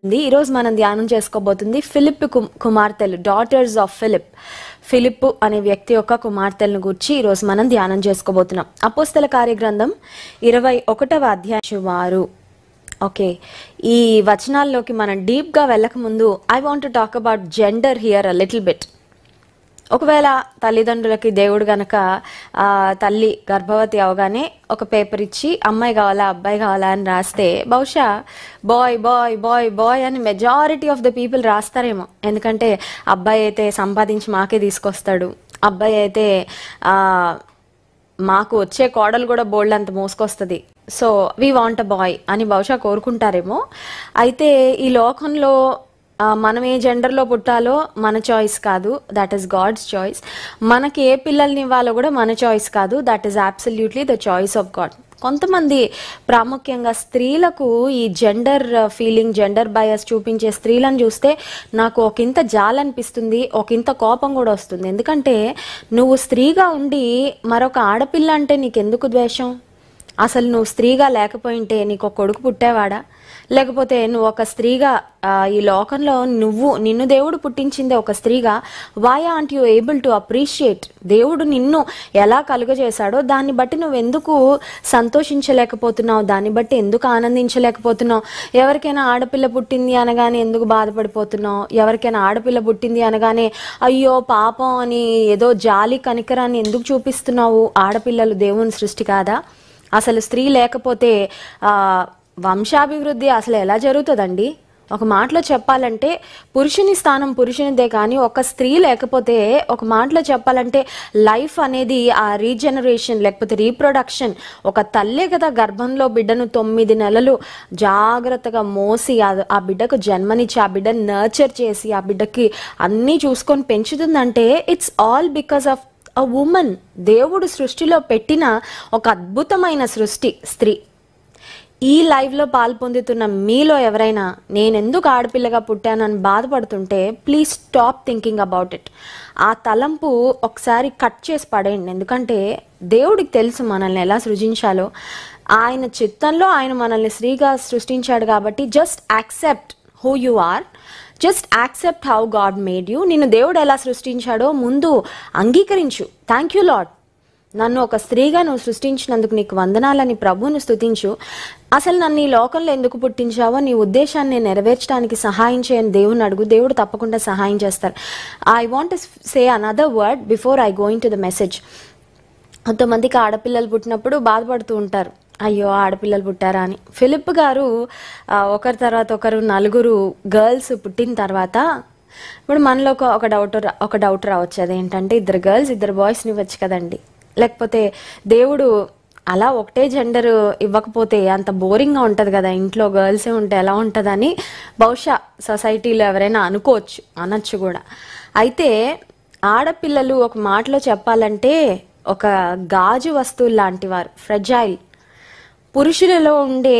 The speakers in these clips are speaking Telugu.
ఉంది. ఈరోజు మనం ధ్యానం చేసుకోబోతుంది ఫిలిప్ కు- కుమార్తెలు డాటర్స్ ఆఫ్ ఫిలిప్ ఫిలిప్ అనే వ్యక్తి యొక్క కుమార్తెలను గురించి ఈరోజు మనం ధ్యానం చేసుకోబోతున్నాం అపోస్తల కార్యగ్రంథం ఇరవై ఒకటవ అధ్యాయం వారు ఓకే ఈ వచనాల్లోకి మనం డీప్గా వెళ్ళక ముందు I want talk about gender here a little bit ఒకవేళ తల్లిదండ్రులకి దేవుడు గనక ఆ, తల్లి గర్భవతి అవగానే ఒక పేపర్ ఇచ్చి అమ్మాయి కావాలా అబ్బాయి కావాలా అని రాస్తే బహుశా బాయ్ బాయ్ బాయ్ బాయ్ అని మెజారిటీ ఆఫ్ ద పీపుల్ రాస్తారేమో ఎందుకంటే అబ్బాయి అయితే సంపాదించి మాకే తీసుకొస్తాడు అబ్బాయి అయితే ఆ, మాకు వచ్చే కోడలు కూడా బోల్డ్ అంత మోసుకొస్తుంది so we want a boy అని బహుశా కోరుకుంటారేమో అయితే ఈ లోకంలో ఆ, మనం ఏ జెండర్లో పుట్టాలో మన చాయిస్ కాదు దట్ ఈస్ గాడ్స్ చాయిస్ మనకి ఏ పిల్లల్ని ఇవ్వాలో కూడా మన చాయిస్ కాదు that is absolutely the choice of God కొంతమంది ప్రాముఖ్యంగా స్త్రీలకు ఈ జెండర్ ఫీలింగ్ జెండర్ బయస్ చూపించే స్త్రీలను చూస్తే నాకు ఒక ఇంత జాలనిపిస్తుంది ఒక ఇంత కోపం కూడా వస్తుంది ఎందుకంటే నువ్వు స్త్రీగా ఉండి మరొక ఆడపిల్ల అంటే నీకెందుకు ద్వేషం అసలు నువ్వు స్త్రీగా లేకపోయింటే నీకు ఒక కొడుకు పుట్టేవాడా లేకపోతే నువ్వు ఒక స్త్రీగా ఆ, ఈ లోకంలో నువ్వు నిన్ను దేవుడు పుట్టించిందే ఒక స్త్రీగా why aren't you able to appreciate దేవుడు నిన్ను ఎలా కలుగజేశాడో దాన్ని బట్టి నువ్వు ఎందుకు సంతోషించలేకపోతున్నావు దాన్ని బట్టి ఎందుకు ఆనందించలేకపోతున్నావు ఎవరికైనా ఆడపిల్ల పుట్టింది అనగానే ఎందుకు బాధపడిపోతున్నావు ఎవరికైనా ఆడపిల్ల పుట్టింది అనగానే అయ్యో పాపం అని ఏదో జాలి కనికరాన్ని ఎందుకు చూపిస్తున్నావు ఆడపిల్లలు దేవుని సృష్టి కాదా అసలు స్త్రీ లేకపోతే ఆ, వంశాభివృద్ధి అసలు ఎలా జరుగుతుందండి ఒక మాటలో చెప్పాలంటే పురుషుని స్థానం పురుషునిదే కానీ ఒక స్త్రీ లేకపోతే ఒక మాటలో చెప్పాలంటే లైఫ్ అనేది ఆ రీజనరేషన్ లేకపోతే రీప్రొడక్షన్ ఒక తల్లే కదా గర్భంలో బిడ్డను తొమ్మిది నెలలు జాగ్రత్తగా మోసి ఆ- ఆ బిడ్డకు జన్మనిచ్చి ఆ బిడ్డను నర్చర్ చేసి ఆ బిడ్డకి అన్నీ చూసుకొని పెంచుతుందంటే it's all because of a woman దేవుడు సృష్టిలో పెట్టిన ఒక అద్భుతమైన సృష్టి స్త్రీ ఈ లైవ్లో పాల్పొందుతున్న మీలో ఎవరైనా నేను ఎందుకు ఆడపిల్లగా పుట్టానని బాధపడుతుంటే please stop thinking about it ఆ తలంపు ఒకసారి కట్ చేసి పడేయండి ఎందుకంటే దేవుడికి తెలుసు మనల్ని ఎలా సృజించాలో ఆయన చిత్తంలో ఆయన మనల్ని స్త్రీగా సృష్టించాడు కాబట్టి just accept who you are just accept how God made you నిన్ను దేవుడు ఎలా సృష్టించాడో ముందు అంగీకరించు థ్యాంక్ యూ లాడ్ నన్ను ఒక స్త్రీగా నువ్వు సృష్టించినందుకు నీకు వందనాలని ప్రభువును స్తుతించు అసలు నన్ను ఈ లోకంలో ఎందుకు పుట్టించావో నీ ఉద్దేశాన్ని నెరవేర్చడానికి సహాయం చేయని దేవుని అడుగు దేవుడు తప్పకుండా సహాయం చేస్తారు I want say another word before I going to the message కొంతమందికి ఆడపిల్లలు పుట్టినప్పుడు బాధపడుతూ ఉంటారు అయ్యో ఆడపిల్లలు పుట్టారా అని ఫిలిప్ గారు ఆ, ఒకరి తర్వాత ఒకరు నలుగురు గర్ల్స్ పుట్టిన తర్వాత ఇప్పుడు మనలో ఒక ఒక డౌట్ రా- ఒక డౌట్ రావచ్చు అదేంటంటే ఇద్దరు గర్ల్స్ ఇద్దరు బాయ్స్ని ఇవ్వచ్చు కదండి లేకపోతే దేవుడు అలా ఒకటే జెండర్ ఇవ్వకపోతే అంత బోరింగ్గా ఉంటుంది కదా ఇంట్లో గర్ల్సే ఉంటే ఎలా ఉంటుందని బహుశా సొసైటీలో ఎవరైనా అనుకోవచ్చు అనొచ్చు కూడా అయితే ఆడపిల్లలు ఒక మాటలో చెప్పాలంటే ఒక గాజు వస్తువు లాంటి వారు ఫ్రెజైల్ పురుషులలో ఉండే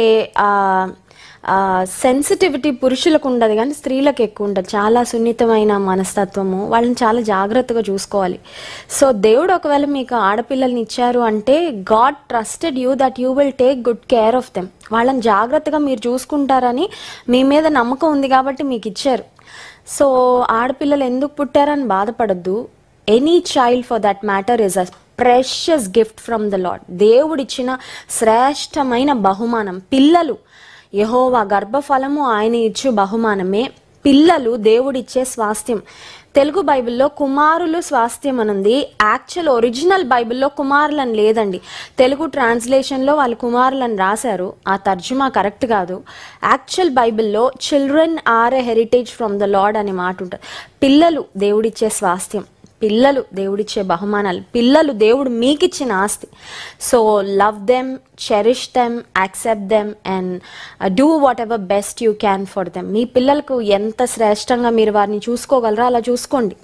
ఆ సెన్సిటివిటీ పురుషులకు ఉండదు కానీ స్త్రీలకు ఎక్కువ ఉంటుంది చాలా సున్నితమైన మనస్తత్వము వాళ్ళని చాలా జాగ్రత్తగా చూసుకోవాలి సో దేవుడు ఒకవేళ మీకు ఆడపిల్లల్ని ఇచ్చారు అంటే God trusted you that you will take good care of them వాళ్ళని జాగ్రత్తగా మీరు చూసుకుంటారని మీ మీద నమ్మకం ఉంది కాబట్టి మీకు ఇచ్చారు సో ఆడపిల్లలు ఎందుకు పుట్టారని బాధపడద్దు any child for that matter is a precious gift from the Lord దేవుడిచ్చిన శ్రేష్టమైన బహుమానం పిల్లలు యహోవా గర్భఫలము ఆయన ఇచ్చు బహుమానమే పిల్లలు దేవుడిచ్చే స్వాస్థ్యం తెలుగు బైబిల్లో కుమారులు స్వాస్థ్యం అనుంది యాక్చువల్ ఒరిజినల్ బైబిల్లో కుమారులని లేదండి తెలుగు ట్రాన్స్లేషన్లో వాళ్ళు కుమారులని రాశారు ఆ తర్జుమా కరెక్ట్ కాదు యాక్చువల్ బైబిల్లో children are a heritage from the Lord అనే మాట ఉంటుంది పిల్లలు దేవుడిచ్చే స్వాస్థ్యం పిల్లలు దేవుడిచ్చే బహుమానాలు పిల్లలు దేవుడు మీకిచ్చిన ఆస్తి so love them cherish them accept them and do whatever best you can for them మీ పిల్లలకు ఎంత శ్రేష్టంగా మీరు వారిని చూసుకోగలరో అలా చూసుకోండి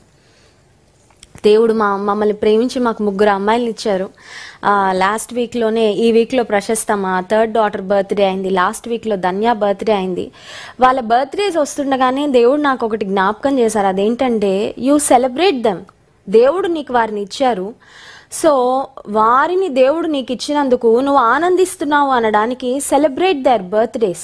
దేవుడు మా మమ్మల్ని ప్రేమించి మాకు ముగ్గురు అమ్మాయిలు ఇచ్చారు లాస్ట్ వీక్లోనే ఈ వీక్లో ప్రశస్త మా థర్డ్ డాటర్ బర్త్డే అయింది లాస్ట్ వీక్లో ధన్య బర్త్డే అయింది వాళ్ళ బర్త్డేస్ వస్తుండగానే దేవుడు నాకు ఒకటి జ్ఞాపకం చేశారు అదేంటంటే యూ సెలబ్రేట్ దెమ్ దేవుడు నీకు వారిని ఇచ్చారు సో వారిని దేవుడు నీకు ఇచ్చినందుకు నువ్వు ఆనందిస్తున్నావు అనడానికి celebrate their birthdays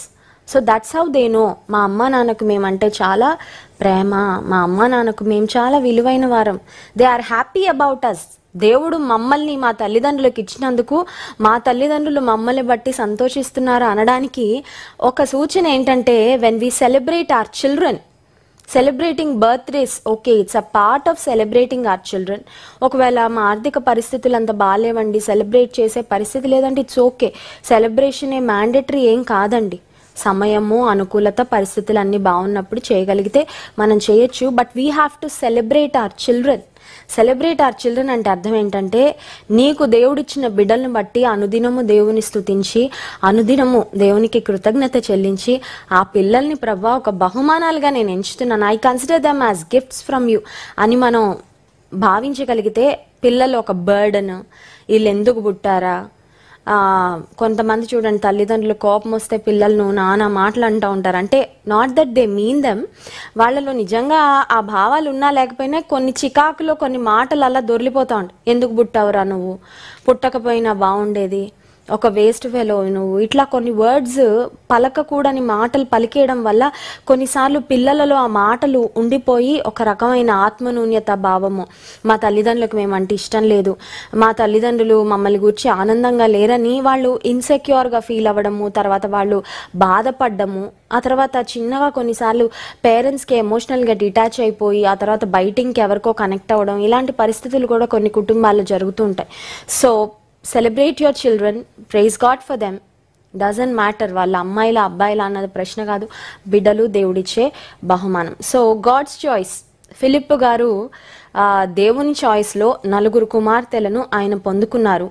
so that's how they know మా అమ్మ నాన్నకు మేమంటే చాలా ప్రేమ మా అమ్మ నాన్నకు మేము చాలా విలువైన వారం they are happy about us దేవుడు మమ్మల్ని మా తల్లిదండ్రులకు ఇచ్చినందుకు మా తల్లిదండ్రులు మమ్మల్ని బట్టి సంతోషిస్తున్నారు అనడానికి ఒక సూచన ఏంటంటే when we celebrate our children celebrating birthdays okay it's a part of celebrating our children ఒకవేళ మా ఆర్థిక పరిస్థితులు అంత బాగాలేవండి సెలబ్రేట్ చేసే పరిస్థితి లేదంటే ఇట్స్ ఓకే సెలబ్రేషన్ ఏ మ్యాండేటరీ ఏం కాదండి సమయము అనుకూలత పరిస్థితులు అన్నీ బాగున్నప్పుడు చేయగలిగితే మనం చేయొచ్చు but we have to celebrate our children celebrate our children అంటే అర్థం ఏంటంటే నీకు దేవుడిచ్చిన బిడ్డలను బట్టి అనుదినము దేవుని స్తుతించి అనుదినము దేవునికి కృతజ్ఞత చెల్లించి ఆ పిల్లల్ని ప్రభా ఒక బహుమానాలుగా నేను ఎంచుతున్నాను I consider them as gifts from you అని మనం భావించగలిగితే పిల్లలు ఒక బర్డన్ వీళ్ళు ఎందుకు పుట్టారా ఆ, కొంతమంది చూడండి తల్లిదండ్రులు కోపం వస్తే పిల్లలను నానా మాటలు అంటూ ఉంటారు అంటే not that they mean them వాళ్ళలో నిజంగా ఆ భావాలు ఉన్నా లేకపోయినా కొన్ని చికాకులో కొన్ని మాటలు అలా దొరికిపోతా ఉంటాయి ఎందుకు పుట్టావురా నువ్వు పుట్టకపోయినా బాగుండేది ఒక వేస్ట్ ఫెలో నువ్వు ఇట్లా కొన్ని వర్డ్స్ పలకకూడని మాటలు పలికేయడం వల్ల కొన్నిసార్లు పిల్లలలో ఆ మాటలు ఉండిపోయి ఒక రకమైన ఆత్మనూన్యత భావము మా తల్లిదండ్రులకు మేమంటే ఇష్టం లేదు మా తల్లిదండ్రులు మమ్మల్ని గురించి ఆనందంగా లేరని వాళ్ళు ఇన్సెక్యూర్గా ఫీల్ అవ్వడము తర్వాత వాళ్ళు బాధపడ్డము ఆ తర్వాత చిన్నగా కొన్నిసార్లు పేరెంట్స్కి ఎమోషనల్గా డిటాచ్ అయిపోయి ఆ తర్వాత బయటికి ఎవరికో కనెక్ట్ అవ్వడం ఇలాంటి పరిస్థితులు కూడా కొన్ని కుటుంబాల్లో జరుగుతూ ఉంటాయి so celebrate your children praise god for them doesn't matter వాళ్ళ అమ్మాయిల అబ్బాయిల అన్నది ప్రశ్న కాదు బిడ్డలు దేవుడిచ్చే బహుమానం సో గాడ్స్ చాయిస్ ఫిలిప్ గారు ఆ, దేవుని చాయిస్లో నలుగురు కుమార్తెలను ఆయన పొందుకున్నారు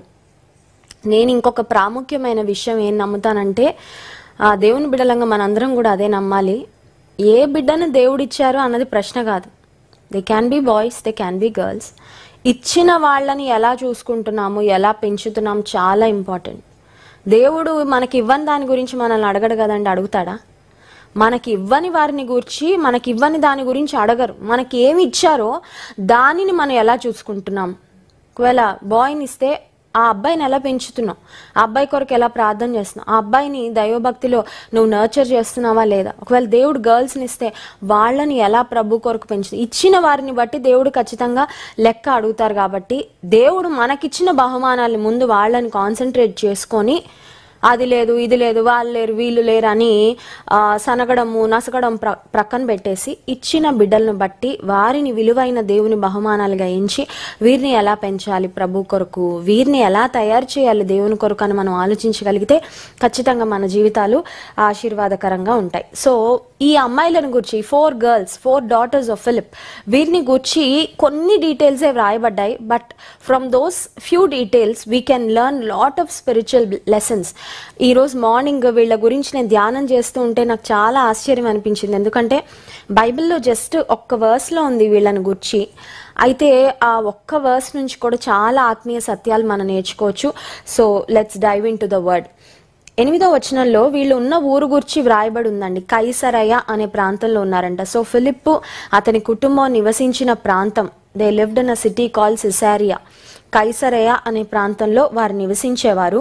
నేను ఇంకొక ప్రాముఖ్యమైన విషయం ఏం నమ్ముతానంటే ఆ దేవుని బిడ్డలంగా మనందరం కూడా అదే నమ్మాలి ఏ బిడ్డను దేవుడిచ్చారు అన్నది ప్రశ్న కాదు they can be boys they can be girls ఇచ్చిన వాళ్ళని ఎలా చూసుకుంటున్నాము ఎలా పెంచుతున్నాం చాలా ఇంపార్టెంట్ దేవుడు మనకి ఇవ్వని దాని గురించి మనల్ని అడగడు కదండి అడుగుతాడా మనకి ఇవ్వని వారిని గురించి మనకి ఇవ్వని దాని గురించి అడగరు మనకి ఏమి ఇచ్చారో దానిని మనం ఎలా చూసుకుంటున్నాం ఒకవేళ బాయ్ని ఇస్తే ఆ అబ్బాయిని ఎలా పెంచుతున్నావు ఆ అబ్బాయి కొరకు ఎలా ప్రార్థన చేస్తున్నావు ఆ అబ్బాయిని దైవభక్తిలో నువ్వు నర్చర్ చేస్తున్నావా లేదా ఒకవేళ దేవుడు గర్ల్స్ని ఇస్తే వాళ్ళని ఎలా ప్రభు కొరకు పెంచు ఇచ్చిన వారిని బట్టి దేవుడు ఖచ్చితంగా లెక్క అడుగుతారు కాబట్టి దేవుడు మనకిచ్చిన బహుమానాలు ముందు వాళ్ళని కాన్సన్ట్రేట్ చేసుకొని అది లేదు ఇది లేదు వాళ్ళు లేరు వీళ్ళు లేరు అని ఆ, సనగడము నసగడం ప్ర ప్రక్కన పెట్టేసి ఇచ్చిన బిడ్డలను బట్టి వారిని విలువైన దేవుని బహుమానాలుగా ఎంచి వీరిని ఎలా పెంచాలి ప్రభు కొరకు వీరిని ఎలా తయారు చేయాలి దేవుని కొరకు అని మనం ఆలోచించగలిగితే ఖచ్చితంగా మన జీవితాలు ఆశీర్వాదకరంగా ఉంటాయి సో ఈ అమ్మాయిలను గురించి four girls four daughters of Philip వీరిని గురించి కొన్ని డీటెయిల్సే వ్రాయబడ్డాయి but from those few details we can learn lot of spiritual lessons ఈరోజు మార్నింగ్ వీళ్ళ గురించి నేను ధ్యానం చేస్తూ ఉంటే నాకు చాలా ఆశ్చర్యం అనిపించింది ఎందుకంటే బైబిల్లో జస్ట్ ఒక్క వర్స్లో ఉంది వీళ్ళని గురించి అయితే ఆ ఒక్క వర్స్ నుంచి కూడా చాలా ఆత్మీయ సత్యాలు మనం నేర్చుకోవచ్చు so let's dive into the word ఎనిమిదో వచనంలో వీళ్ళు ఉన్న ఊరు గురించి వ్రాయబడి ఉందండి కైసరయ అనే ప్రాంతంలో ఉన్నారంట సో ఫిలిప్ అతని కుటుంబం నివసించిన ప్రాంతం they lived in a city call Caesarea కైసరయ అనే ప్రాంతంలో వారు నివసించేవారు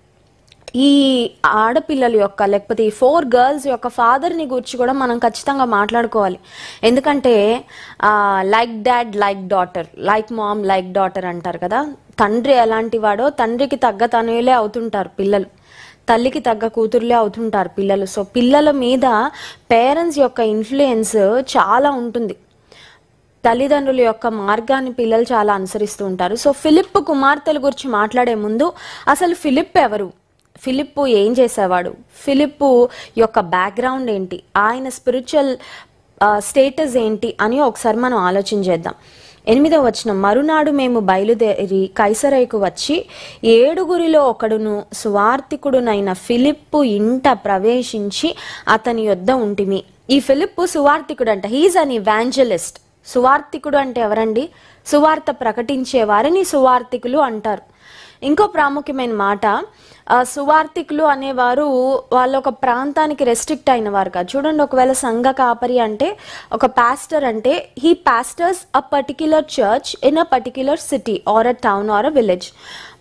ఈ ఆడపిల్లల యొక్క లేకపోతే ఈ ఫోర్ గర్ల్స్ యొక్క ఫాదర్ని గురించి కూడా మనం ఖచ్చితంగా మాట్లాడుకోవాలి ఎందుకంటే like dad like daughter like mom like daughter అంటారు కదా తండ్రి ఎలాంటి వాడో తండ్రికి తగ్గ తనయులే అవుతుంటారు పిల్లలు తల్లికి తగ్గ కూతురులే అవుతుంటారు పిల్లలు సో పిల్లల మీద పేరెంట్స్ యొక్క ఇన్ఫ్లుయెన్స్ చాలా ఉంటుంది తల్లిదండ్రుల యొక్క మార్గాన్ని పిల్లలు చాలా అనుసరిస్తూ ఉంటారు సో ఫిలిప్ కుమార్తెల గురించి మాట్లాడే ముందు అసలు ఫిలిప్ ఎవరు ఫిలిప్ ఏం చేసేవాడు ఫిలిప్ యొక్క బ్యాక్గ్రౌండ్ ఏంటి ఆయన స్పిరిచువల్ స్టేటస్ ఏంటి అని ఒకసారి మనం ఆలోచన చేద్దాం ఎనిమిదవ వచనం మరునాడు మేము బయలుదేరి కైసరైకు వచ్చి ఏడుగురిలో ఒకడును సువార్తికుడునైన ఫిలిప్పు ఇంట ప్రవేశించి అతని యొద్ద ఉంటిమి ఈ ఫిలిప్పు సువార్తికుడు అంట హీజ్ అన్ ఇవాంజలిస్ట్ సువార్తికుడు అంటే ఎవరండి సువార్త ప్రకటించే వారిని సువార్తికులు అంటారు ఇంకో ప్రాముఖ్యమైన మాట ఆ, సువార్తికులు అనేవారు వాళ్ళ ఒక ప్రాంతానికి రెస్ట్రిక్ట్ అయిన వారు కాదు చూడండి ఒకవేళ సంఘ కాపరి అంటే ఒక పాస్టర్ అంటే he pastors a particular church in a particular city or a town or a village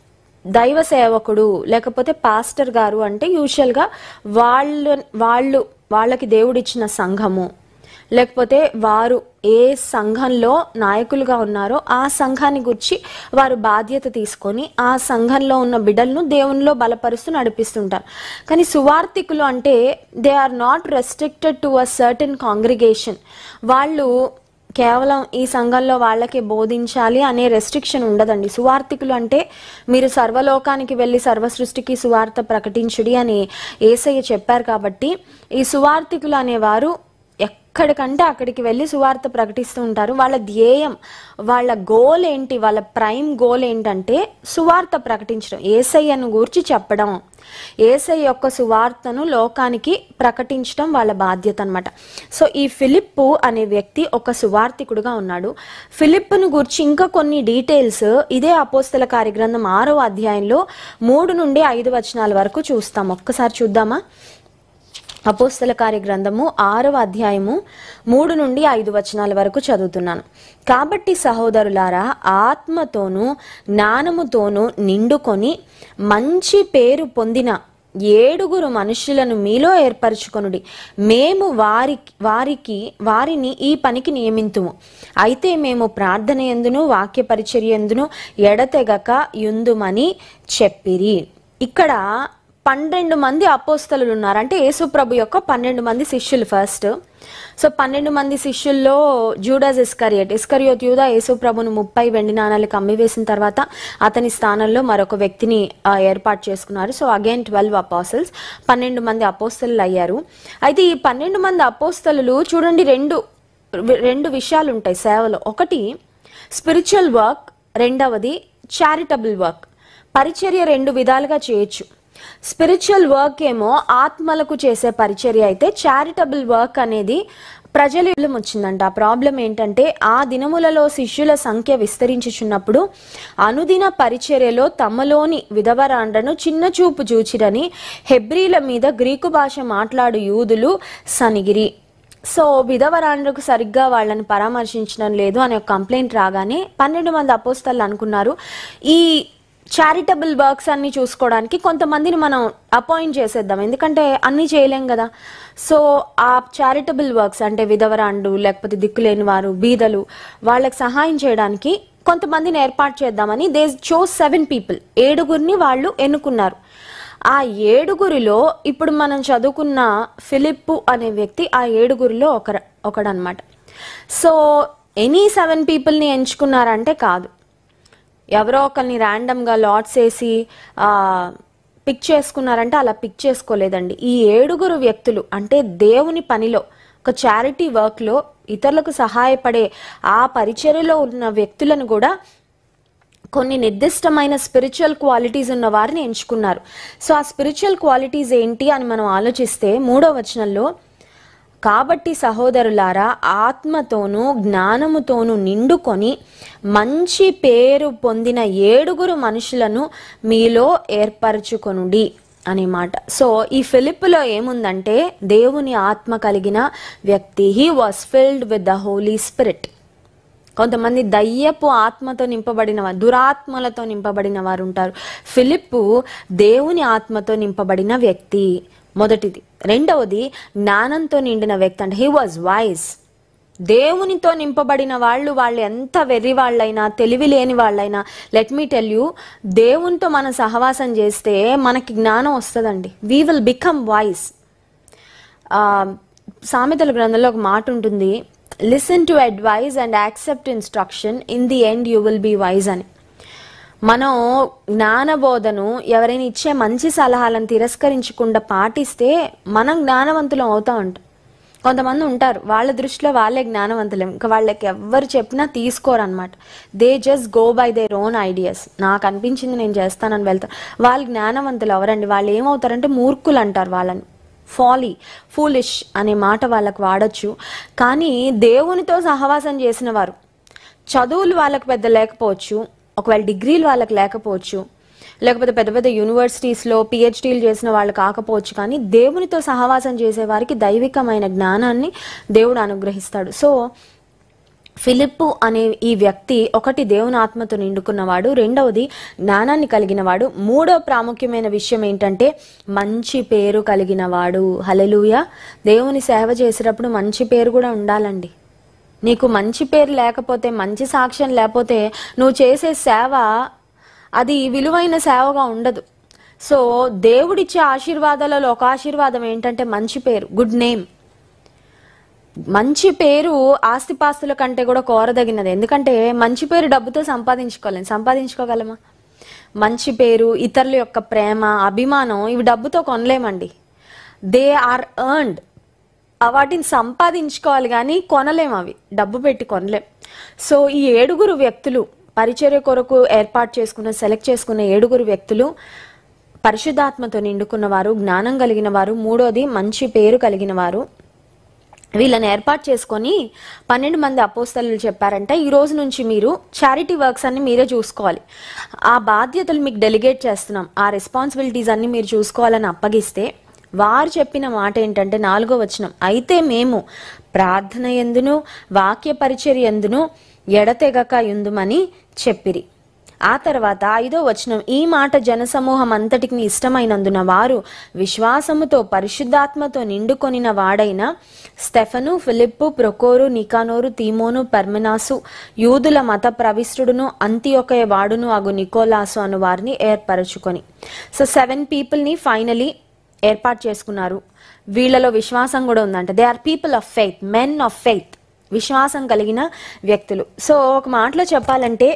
దైవ సేవకుడు లేకపోతే పాస్టర్ గారు అంటే యూజువల్గా వాళ్ళు వాళ్ళు వాళ్ళకి దేవుడిచ్చిన సంఘము లేకపోతే వారు ఏ సంఘంలో నాయకులుగా ఉన్నారో ఆ సంఘాన్ని గురించి వారు బాధ్యత తీసుకొని ఆ సంఘంలో ఉన్న బిడ్డలను దేవునిలో బలపరుస్తూ నడిపిస్తుంటారు కానీ సువార్థికులు అంటే they are not restricted to a certain congregation వాళ్ళు కేవలం ఈ సంఘంలో వాళ్ళకి బోధించాలి అనే రెస్ట్రిక్షన్ ఉండదండి సువార్థికులు అంటే మీరు సర్వలోకానికి వెళ్ళి సర్వ సృష్టికి సువార్త ప్రకటించుడి అని ఏసయ్య చెప్పారు కాబట్టి ఈ సువార్థికులు అనేవారు ఎక్కడికంటే అక్కడికి వెళ్ళి సువార్త ప్రకటిస్తూ ఉంటారు వాళ్ళ ధ్యేయం వాళ్ళ గోల్ ఏంటి వాళ్ళ ప్రైమ్ గోల్ ఏంటంటే సువార్త ప్రకటించడం ఏసయ్యను గూర్చి చెప్పడం ఏసై యొక్క సువార్తను లోకానికి ప్రకటించడం వాళ్ళ బాధ్యత అనమాట సో ఈ ఫిలిప్పు అనే వ్యక్తి ఒక సువార్థికుడుగా ఉన్నాడు ఫిలిప్పును గురించి ఇంకా కొన్ని డీటెయిల్స్ ఇదే అపోస్తల కార్యగ్రంథం ఆరో అధ్యాయంలో మూడు నుండి ఐదు వచనాల వరకు చూస్తాం ఒక్కసారి చూద్దామా అపోస్తల కార్య గ్రంథము ఆరవ అధ్యాయము మూడు నుండి ఐదు వచనాల వరకు చదువుతున్నాను కాబట్టి సహోదరులారా ఆత్మతోనూ జ్ఞానముతోనూ నిండుకొని మంచి పేరు పొందిన ఏడుగురు మనుషులను మీలో ఏర్పరచుకొనుడి మేము వారికి వారికి వారిని ఈ పనికి నియమింతుము అయితే మేము ప్రార్థన ఎందును వాక్య పరిచర్య ఎందును ఎడతెగక యుందుమని చెప్పిరి ఇక్కడ పన్నెండు మంది అపోస్తలు ఉన్నారు అంటే యేసుప్రభు యొక్క పన్నెండు మంది శిష్యులు ఫస్ట్ సో పన్నెండు మంది శిష్యుల్లో జూడాస్ ఇస్కరియోట్ ఇస్కరియోత్ యూదా యేసుప్రభును ముప్పై వెండి నాణాలకు అమ్మివేసిన తర్వాత అతని స్థానంలో మరొక వ్యక్తిని ఆ, ఏర్పాటు చేసుకున్నారు సో అగైన్ ట్వెల్వ్ అపోస్తల్స్ పన్నెండు మంది అపోస్తలు అయ్యారు అయితే ఈ పన్నెండు మంది అపోస్తలు చూడండి రెండు రెండు విషయాలు ఉంటాయి సేవలో ఒకటి స్పిరిచువల్ వర్క్ రెండవది చారిటబుల్ వర్క్ పరిచర్య రెండు విధాలుగా చేయొచ్చు స్పిరిచువల్ వర్క్ ఏమో ఆత్మలకు చేసే పరిచర్య అయితే చారిటబుల్ వర్క్ అనేది ప్రజలు ఇల్లు వచ్చిందంట ఆ ప్రాబ్లం ఏంటంటే ఆ దినములలో శిష్యుల సంఖ్య విస్తరించుచున్నప్పుడు అనుదిన పరిచర్యలో తమలోని విధవరాండ్రను చిన్న చూపు చూచిరని హెబ్రీల మీద గ్రీకు భాష మాట్లాడు యూదులు సనిగిరి సో విధవరాండ్రకు సరిగ్గా వాళ్ళని పరామర్శించడం లేదు అనే ఒక కంప్లైంట్ రాగానే పన్నెండు మంది అపోస్తలు అనుకున్నారు ఈ చారిటబుల్ వర్క్స్ అన్ని చూసుకోవడానికి కొంతమందిని మనం అపాయింట్ చేసేద్దాం ఎందుకంటే అన్ని చేయలేం కదా సో ఆ చారిటబుల్ వర్క్స్ అంటే విధవరాండు లేకపోతే దిక్కులేని వారు బీదలు వాళ్ళకి సహాయం చేయడానికి కొంతమందిని ఏర్పాటు చేద్దామని దే చో సెవెన్ పీపుల్ ఏడుగురిని వాళ్ళు ఎన్నుకున్నారు ఆ ఏడుగురిలో ఇప్పుడు మనం చదువుకున్న ఫిలిప్పు అనే వ్యక్తి ఆ ఏడుగురిలో ఒక ఒకడనమాట సో ఎనీ సెవెన్ పీపుల్ని ఎంచుకున్నారంటే కాదు ఎవరో ఒకరిని ర్యాండమ్గా లాట్స్ వేసి పిక్ చేసుకున్నారంటే అలా పిక్ చేసుకోలేదండి ఈ ఏడుగురు వ్యక్తులు అంటే దేవుని పనిలో ఒక చారిటీ వర్క్లో ఇతరులకు సహాయపడే ఆ పరిచర్యలో ఉన్న వ్యక్తులను కూడా కొన్ని నిర్దిష్టమైన స్పిరిచువల్ క్వాలిటీస్ ఉన్న వారిని ఎంచుకున్నారు సో ఆ స్పిరిచువల్ క్వాలిటీస్ ఏంటి అని మనం ఆలోచిస్తే మూడో వచనంలో కాబట్టి సహోదరులారా ఆత్మతోనూ జ్ఞానముతోనూ నిండుకొని మంచి పేరు పొందిన ఏడుగురు మనుషులను మీలో ఏర్పరచుకొనుడి అనే మాట సో ఈ ఫిలిప్లో ఏముందంటే దేవుని ఆత్మ కలిగిన వ్యక్తి he was filled with the holy spirit కొంతమంది దయ్యపు ఆత్మతో నింపబడిన వారు దురాత్మలతో నింపబడిన వారు ఉంటారు ఫిలిప్పు దేవుని ఆత్మతో నింపబడిన వ్యక్తి మొదటిది రెండవది జ్ఞానంతో నిండిన వ్యక్తి అంటే హీ వాజ్ వైజ్ దేవునితో నింపబడిన వాళ్ళు వాళ్ళు ఎంత వెర్రి వాళ్ళైనా తెలివి లేని వాళ్ళైనా లెట్ మీ టెల్ యూ దేవునితో మనం సహవాసం చేస్తే మనకి జ్ఞానం వస్తుందండి వీ విల్ బికమ్ వాయిస్ సామెతల గ్రంథంలో ఒక మాట ఉంటుంది listen to advise and accept instruction in the end you will be wise అని మనం జ్ఞానబోధను ఎవరైనా ఇచ్చే మంచి సలహాలను తిరస్కరించకుండా పాటిస్తే మనం జ్ఞానవంతులం అవుతాం అంట కొంతమంది ఉంటారు వాళ్ళ దృష్టిలో వాళ్ళే జ్ఞానవంతులేం ఇంకా వాళ్ళకి ఎవ్వరు చెప్పినా తీసుకోరనమాట they just go by their own ideas నాకు అనిపించింది నేను చేస్తానని వెళ్తాను వాళ్ళు జ్ఞానవంతులు ఎవరండి వాళ్ళు ఏమవుతారంటే మూర్ఖులు అంటారు వాళ్ళని ఫాలీ ఫూలిష్ అనే మాట వాళ్ళకు వాడచ్చు కానీ దేవునితో సహవాసం చేసిన వారు చదువులు వాళ్ళకి పెద్ద లేకపోవచ్చు ఒకవేళ డిగ్రీలు వాళ్ళకి లేకపోవచ్చు లేకపోతే పెద్ద పెద్ద యూనివర్సిటీస్లో పిహెచ్డీలు చేసిన వాళ్ళు కాకపోవచ్చు కానీ దేవునితో సహవాసం చేసే వారికి దైవికమైన జ్ఞానాన్ని దేవుడు అనుగ్రహిస్తాడు సో ఫిలిప్పు అనే ఈ వ్యక్తి ఒకటి దేవుని ఆత్మతో నిండుకున్నవాడు రెండవది జ్ఞానాన్ని కలిగినవాడు మూడో ప్రాముఖ్యమైన విషయం ఏంటంటే మంచి పేరు కలిగినవాడు హలెలూయ దేవుని సేవ చేసేటప్పుడు మంచి పేరు కూడా ఉండాలండి నీకు మంచి పేరు లేకపోతే మంచి సాక్ష్యం లేకపోతే నువ్వు చేసే సేవ అది విలువైన సేవగా ఉండదు సో దేవుడిచ్చే ఆశీర్వాదాలలో ఒక ఆశీర్వాదం ఏంటంటే మంచి పేరు గుడ్ నేమ్ మంచి పేరు ఆస్తిపాస్తుల కంటే కూడా కోరదగినది ఎందుకంటే మంచి పేరు డబ్బుతో సంపాదించుకోలేం సంపాదించుకోగలమా మంచి పేరు ఇతరుల యొక్క ప్రేమ అభిమానం ఇవి డబ్బుతో కొనలేమండి దే ఆర్ ఎర్న్డ్ వాటిని సంపాదించుకోవాలి కానీ కొనలేం అవి డబ్బు పెట్టి కొనలేం సో ఈ ఏడుగురు వ్యక్తులు పరిచర్య కొరకు ఏర్పాటు చేసుకున్న సెలెక్ట్ చేసుకున్న ఏడుగురు వ్యక్తులు పరిశుద్ధాత్మతో నిండుకున్న వారు జ్ఞానం కలిగిన వారు మూడోది మంచి పేరు కలిగిన వారు వీళ్ళని ఏర్పాటు చేసుకొని పన్నెండు మంది అపోస్తలు చెప్పారంటే ఈ రోజు నుంచి మీరు చారిటీ వర్క్స్ అన్ని మీరే చూసుకోవాలి ఆ బాధ్యతలు మీకు డెలిగేట్ చేస్తున్నాం ఆ రెస్పాన్సిబిలిటీస్ అన్ని మీరు చూసుకోవాలని అప్పగిస్తే వారు చెప్పిన మాట ఏంటంటే నాలుగో వచనం అయితే మేము ప్రార్థన ఎందును వాక్య పరిచర్య ఎందును ఎడతెగక యుందుమని చెప్పిరి ఆ తర్వాత ఐదో వచనం ఈ మాట జనసమూహం అంతటికి ఇష్టమైనందున వారు విశ్వాసముతో పరిశుద్ధాత్మతో నిండుకొనిన వాడైన స్టెఫను ఫిలిప్పు ప్రొకోరు నికానోరు తీమోను పర్మినాసు యూదుల మత ప్రవిష్టుడును అంత్యొకయ వాడును అగు నికోలాసు అను వారిని ఏర్పరచుకొని సో సెవెన్ పీపుల్ని ఫైనలీ ఏర్పాటు చేసుకున్నారు వీళ్ళలో విశ్వాసం కూడా ఉందంట they are people of faith men of faith విశ్వాసం కలిగిన వ్యక్తులు సో ఒక మాటలో చెప్పాలంటే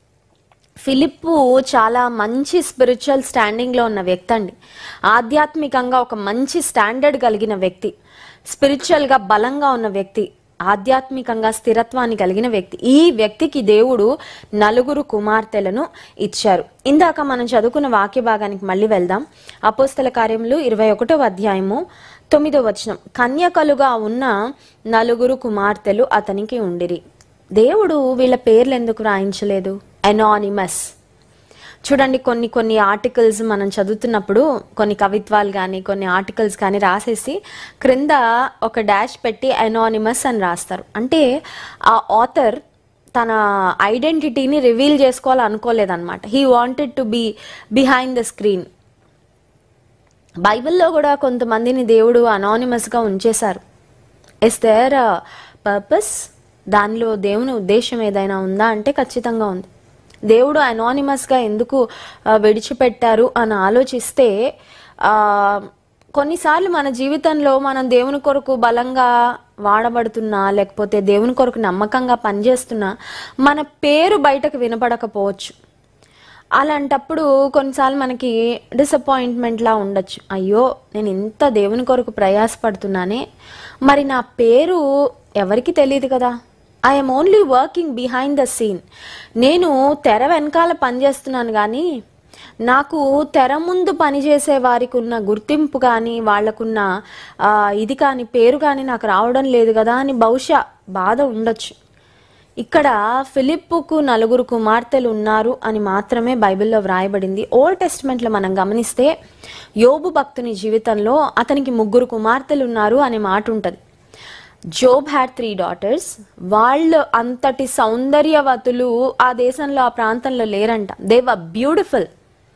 ఫిలిప్పు చాలా మంచి స్పిరిచువల్ స్టాండింగ్లో ఉన్న వ్యక్తి అండి ఆధ్యాత్మికంగా ఒక మంచి స్టాండర్డ్ కలిగిన వ్యక్తి స్పిరిచువల్గా బలంగా ఉన్న వ్యక్తి ఆధ్యాత్మికంగా స్థిరత్వాన్ని కలిగిన వ్యక్తి ఈ వ్యక్తికి దేవుడు నలుగురు కుమార్తెలను ఇచ్చారు ఇందాక మనం చదువుకున్న వాక్య భాగానికి మళ్ళీ వెళ్దాం అపోస్తల కార్యములు ఇరవై ఒకటో అధ్యాయము తొమ్మిదో వచనం కన్యకలుగా ఉన్న నలుగురు కుమార్తెలు అతనికి ఉండిరి దేవుడు వీళ్ళ పేర్లు ఎందుకు రాయించలేదు ఎనానిమస్ చూడండి కొన్ని కొన్ని ఆర్టికల్స్ మనం చదువుతున్నప్పుడు కొన్ని కవిత్వాలు కానీ కొన్ని ఆర్టికల్స్ కానీ రాసేసి క్రింద ఒక డాష్ పెట్టి ఎనానిమస్ అని రాస్తారు అంటే ఆ ఆథర్ తన ఐడెంటిటీని రివీల్ చేసుకోవాలనుకోలేదన్నమాట he wanted to be behind the screen బైబిల్లో కూడా కొంతమందిని దేవుడు అనానిమస్గా ఉంచేశారు ఇస్ దేర్ పర్పస్ దానిలో దేవుని ఉద్దేశం ఏదైనా ఉందా అంటే ఖచ్చితంగా ఉంది దేవుడు అనానిమస్గా ఎందుకు ఆ, విడిచిపెట్టారు అని ఆలోచిస్తే ఆ, కొన్నిసార్లు మన జీవితంలో మనం దేవుని కొరకు బలంగా వాడబడుతున్నా లేకపోతే దేవుని కొరకు నమ్మకంగా పనిచేస్తున్నా మన పేరు బయటకు వినపడకపోవచ్చు అలాంటప్పుడు కొన్నిసార్లు మనకి డిసప్పాయింట్మెంట్ లా ఉండొచ్చు అయ్యో నేను ఇంత దేవుని కొరకు ప్రయాసపడుతున్నానే మరి నా పేరు ఎవరికి తెలియదు కదా I'm only working behind the scene నేను తెర వెనకాల పనిచేస్తున్నాను కానీ నాకు తెర ముందు పనిచేసే వారికి ఉన్న గుర్తింపు కానీ వాళ్ళకున్న ఆ, ఇది కానీ పేరు కానీ నాకు రావడం లేదు కదా అని బహుశా బాధ ఉండొచ్చు ఇక్కడ ఫిలిప్పుకు నలుగురు కుమార్తెలు ఉన్నారు అని మాత్రమే బైబిల్లో వ్రాయబడింది ఓల్డ్ టెస్ట్మెంట్లో మనం గమనిస్తే యోబు భక్తుని జీవితంలో అతనికి ముగ్గురు కుమార్తెలు ఉన్నారు అనే మాట ఉంటుంది జోబ్ హ్యాడ్ త్రీ డాటర్స్ వాళ్ళు అంతటి సౌందర్యవతులు ఆ దేశంలో ఆ ప్రాంతంలో లేరంట దే వర్ బ్యూటిఫుల్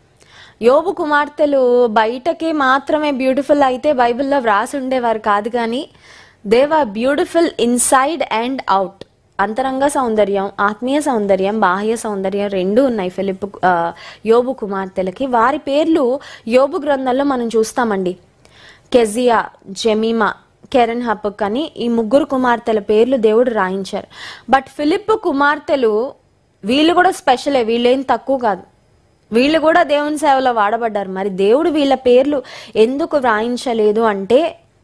యోబు కుమార్తెలు బయటకే మాత్రమే బ్యూటిఫుల్ అయితే బైబిల్లో వ్రాసి ఉండేవారు కాదు కానీ they were beautiful inside and out అంతరంగ సౌందర్యం ఆత్మీయ సౌందర్యం బాహ్య సౌందర్యం రెండూ ఉన్నాయి ఫిలిప్ ఆ, యోబు కుమార్తెలకి వారి పేర్లు యోబు గ్రంథంలో మనం చూస్తామండి కెజియా జెమీమా కెరన్ హపక్ అని ఈ ముగ్గురు కుమార్తెల పేర్లు దేవుడు రాయించారు బట్ ఫిలిప్ కుమార్తెలు వీళ్ళు కూడా స్పెషలే వీళ్ళేం తక్కువ కాదు వీళ్ళు కూడా దేవుని సేవలో వాడబడ్డారు మరి దేవుడు వీళ్ళ పేర్లు ఎందుకు వ్రాయించలేదు అంటే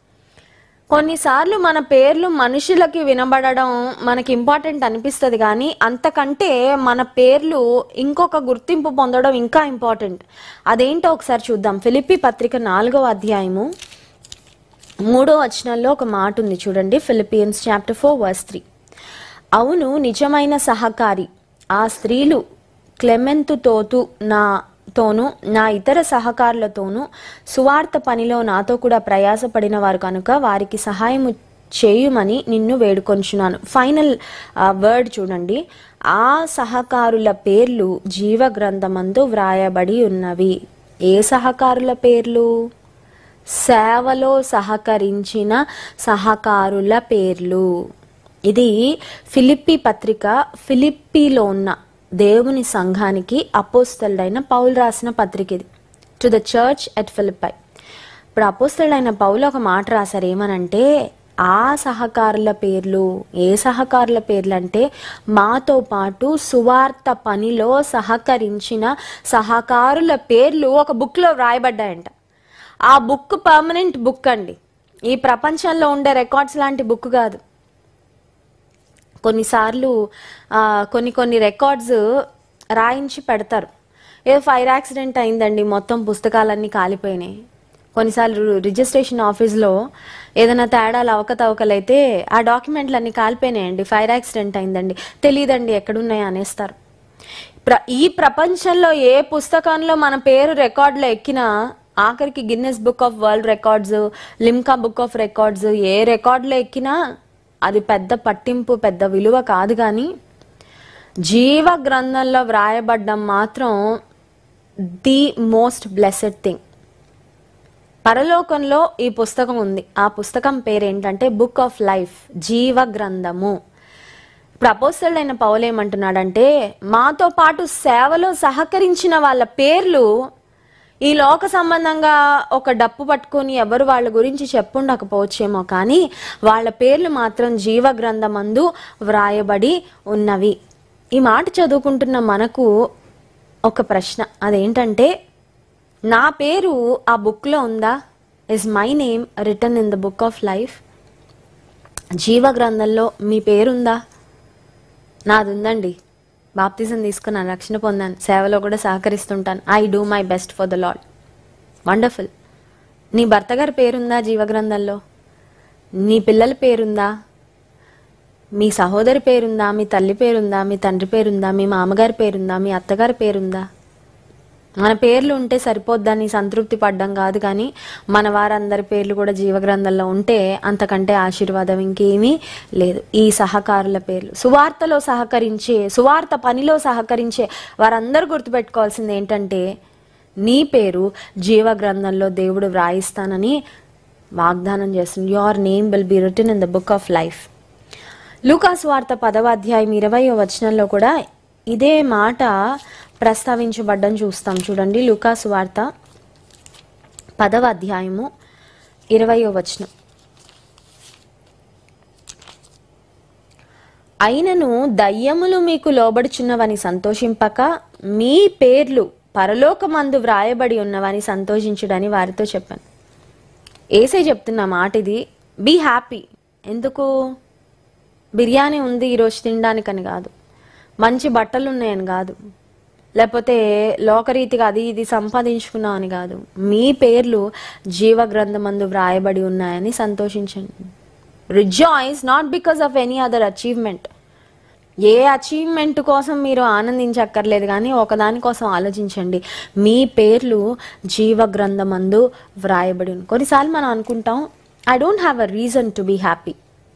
కొన్నిసార్లు మన పేర్లు మనుషులకి వినబడడం మనకి ఇంపార్టెంట్ అనిపిస్తుంది కానీ అంతకంటే మన పేర్లు ఇంకొక గుర్తింపు పొందడం ఇంకా ఇంపార్టెంట్ అదేంటో ఒకసారి చూద్దాం ఫిలిప్పి పత్రిక నాలుగవ అధ్యాయము మూడో వచనంలో ఒక మాట ఉంది చూడండి Philippians chapter four verse three అవును నిజమైన సహకారి ఆ స్త్రీలు క్లెమెంతు తోతు నా తోను నా ఇతర సహకారులతోనూ సువార్త పనిలో నాతో కూడా ప్రయాసపడిన వారు కనుక వారికి సహాయము చేయుమని నిన్ను వేడుకొంచున్నాను ఫైనల్ వర్డ్ చూడండి ఆ సహకారుల పేర్లు జీవ గ్రంథమందు వ్రాయబడి ఉన్నవి ఏ సహకారుల పేర్లు సేవలో సహకరించిన సహకారుల పేర్లు ఇది ఫిలిప్పి పత్రిక ఫిలిప్పీలో ఉన్న దేవుని సంఘానికి అపోస్తలుడైన పౌలు రాసిన పత్రిక ఇది to the church at Philippi ఇప్పుడు అపోస్తలుడైన పౌలు ఒక మాట రాశారు ఏమనంటే ఆ సహకారుల పేర్లు ఏ సహకారుల పేర్లు అంటే మాతో పాటు సువార్త పనిలో సహకరించిన సహకారుల పేర్లు ఒక బుక్లో వ్రాయబడ్డాయంట ఆ బుక్ పర్మనెంట్ బుక్ అండి ఈ ప్రపంచంలో ఉండే రికార్డ్స్ లాంటి బుక్ కాదు కొన్నిసార్లు ఆ, కొన్ని కొన్ని రికార్డ్స్ రాయించి పెడతారు ఏదో ఫైర్ యాక్సిడెంట్ అయిందండి మొత్తం పుస్తకాలన్నీ కాలిపోయినాయి కొన్నిసార్లు రిజిస్ట్రేషన్ ఆఫీస్లో ఏదైనా తేడాలు అవకతవకలైతే ఆ డాక్యుమెంట్లు అన్ని కాలిపోయినాయండి ఫైర్ యాక్సిడెంట్ అయిందండి తెలియదండి ఎక్కడున్నాయో అనేస్తారు ప్ర ఈ ప్రపంచంలో ఏ పుస్తకంలో మన పేరు రికార్డులో ఎక్కినా ఆఖరికి Guinness book of world records Limca book of records ఏ రికార్డులో ఎక్కినా అది పెద్ద పట్టింపు పెద్ద విలువ కాదు కానీ జీవ గ్రంథంలో వ్రాయబడ్డం మాత్రం ది మోస్ట్ బ్లెస్డ్ థింగ్ పరలోకంలో ఈ పుస్తకం ఉంది ఆ పుస్తకం పేరేంటంటే బుక్ ఆఫ్ లైఫ్ జీవ గ్రంథము ఇప్పుడు అపోస్తలుడైన పౌలు ఏమంటున్నాడంటే మాతో పాటు సేవలో సహకరించిన వాళ్ళ పేర్లు ఈ లోక సంబంధంగా ఒక డప్పు పట్టుకొని ఎవరు వాళ్ళ గురించి చెప్పుండకపోవచ్చేమో కానీ వాళ్ళ పేర్లు మాత్రం జీవ గ్రంథమందు వ్రాయబడి ఉన్నవి ఈ మాట చదువుకుంటున్న మనకు ఒక ప్రశ్న అదేంటంటే నా పేరు ఆ బుక్లో ఉందా is my name written in the book of life జీవ గ్రంథంలో మీ పేరుందా నాది ఉందండి బాప్తిజం తీసుకున్నాను రక్షణ పొందాను సేవలో కూడా సహకరిస్తుంటాను I do my best for the lord wonderful నీ భర్త గారి పేరుందా జీవగ్రంథంలో నీ పిల్లల పేరుందా మీ సహోదరి పేరుందా మీ తల్లి పేరుందా మీ తండ్రి పేరుందా మీ మామగారి పేరుందా మీ అత్తగారి పేరుందా మన పేర్లు ఉంటే సరిపోద్దని సంతృప్తి పడ్డం కాదు కానీ మన వారందరి పేర్లు కూడా జీవగ్రంథంలో ఉంటే అంతకంటే ఆశీర్వాదం ఇంకేమీ లేదు ఈ సహకారుల పేర్లు సువార్తలో సహకరించే సువార్త పనిలో సహకరించే వారందరూ గుర్తుపెట్టుకోవాల్సింది ఏంటంటే నీ పేరు జీవ గ్రంథంలో దేవుడు వ్రాయిస్తానని వాగ్దానం చేస్తుంది your name will be written in the book of life లూకాస్ వార్త పదవ అధ్యాయం ఇరవయో వచనంలో కూడా ఇదే మాట ప్రస్తావించబడ్డం చూస్తాం చూడండి లూకాసు వార్త పదవ అధ్యాయము ఇరవయో వచనం అయినను దయ్యములు మీకు లోబడుచున్నవని సంతోషింపక మీ పేర్లు పరలోకమందు వ్రాయబడి ఉన్నవని సంతోషించుడని వారితో చెప్పాను ఏసే చెప్తున్న మాట ఇది బీ హ్యాపీ ఎందుకు బిర్యానీ ఉంది ఈరోజు తినడానికని కాదు మంచి బట్టలు ఉన్నాయని కాదు లేకపోతే లోకరీతిగా అది ఇది సంపాదించుకున్నాం అని కాదు మీ పేర్లు జీవ గ్రంథమందు వ్రాయబడి ఉన్నాయని సంతోషించండి rejoice not because of any other achievement ఏ అచీవ్మెంట్ కోసం మీరు ఆనందించక్కర్లేదు కానీ ఒకదాని కోసం ఆలోచించండి మీ పేర్లు జీవ గ్రంథమందు వ్రాయబడి ఉంది కొన్నిసార్లు మనం అనుకుంటాం I don't have a reason to be happy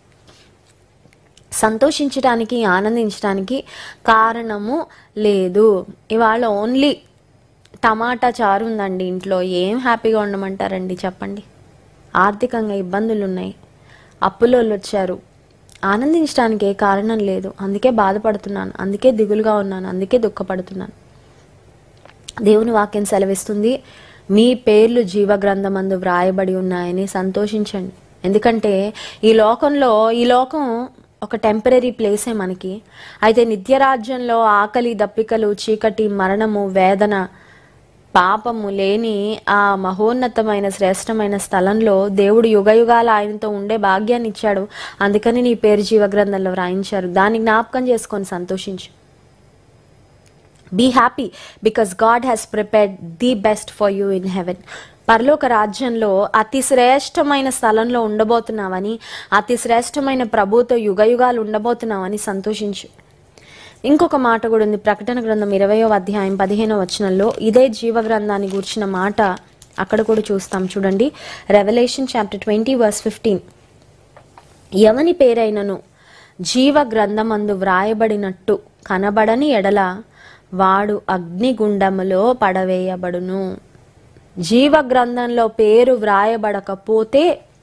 సంతోషించడానికి ఆనందించడానికి కారణము లేదు ఇవాళ ఓన్లీ టమాటా చారు ఉందండి ఇంట్లో ఏం హ్యాపీగా ఉండమంటారండి చెప్పండి ఆర్థికంగా ఇబ్బందులు ఉన్నాయి అప్పులోళ్ళు వచ్చారు ఆనందించడానికి ఏ కారణం లేదు అందుకే బాధపడుతున్నాను అందుకే దిగులుగా ఉన్నాను అందుకే దుఃఖపడుతున్నాను దేవుని వాక్యం సెలవిస్తుంది మీ పేర్లు జీవ గ్రంథమందు వ్రాయబడి ఉన్నాయని సంతోషించండి ఎందుకంటే ఈ లోకంలో ఈ లోకం ఒక టెంపరీ ప్లేసే మనకి అయితే నిత్యరాజ్యంలో ఆకలి దప్పికలు చీకటి మరణము వేదన పాపము లేని ఆ మహోన్నతమైన శ్రేష్టమైన స్థలంలో దేవుడు యుగయుగాల ఆయనతో ఉండే భాగ్యాన్ని ఇచ్చాడు అందుకని నీ పేరు జీవ గ్రంథంలో వ్రాయించారు దాన్ని జ్ఞాపకం చేసుకొని సంతోషించు be happy because god has prepared the best for you in heaven పరలోక రాజ్యంలో అతి శ్రేష్టమైన స్థలంలో ఉండబోతున్నావని అతి శ్రేష్టమైన ప్రభుతో యుగయుగాలు ఉండబోతున్నావని సంతోషించు ఇంకొక మాట కూడా ఉంది ప్రకటన గ్రంథం ఇరవయో అధ్యాయం పదిహేనో వచనంలో ఇదే జీవ గ్రంథాన్ని గూర్చిన మాట అక్కడ కూడా చూస్తాం చూడండి revelation chapter twenty verse fifteen ఎవని పేరైనను జీవ గ్రంథమందు వ్రాయబడినట్టు కనబడని ఎడల వాడు అగ్నిగుండములో పడవేయబడును జీవ గ్రంథంలో పేరు వ్రాయబడకపోతే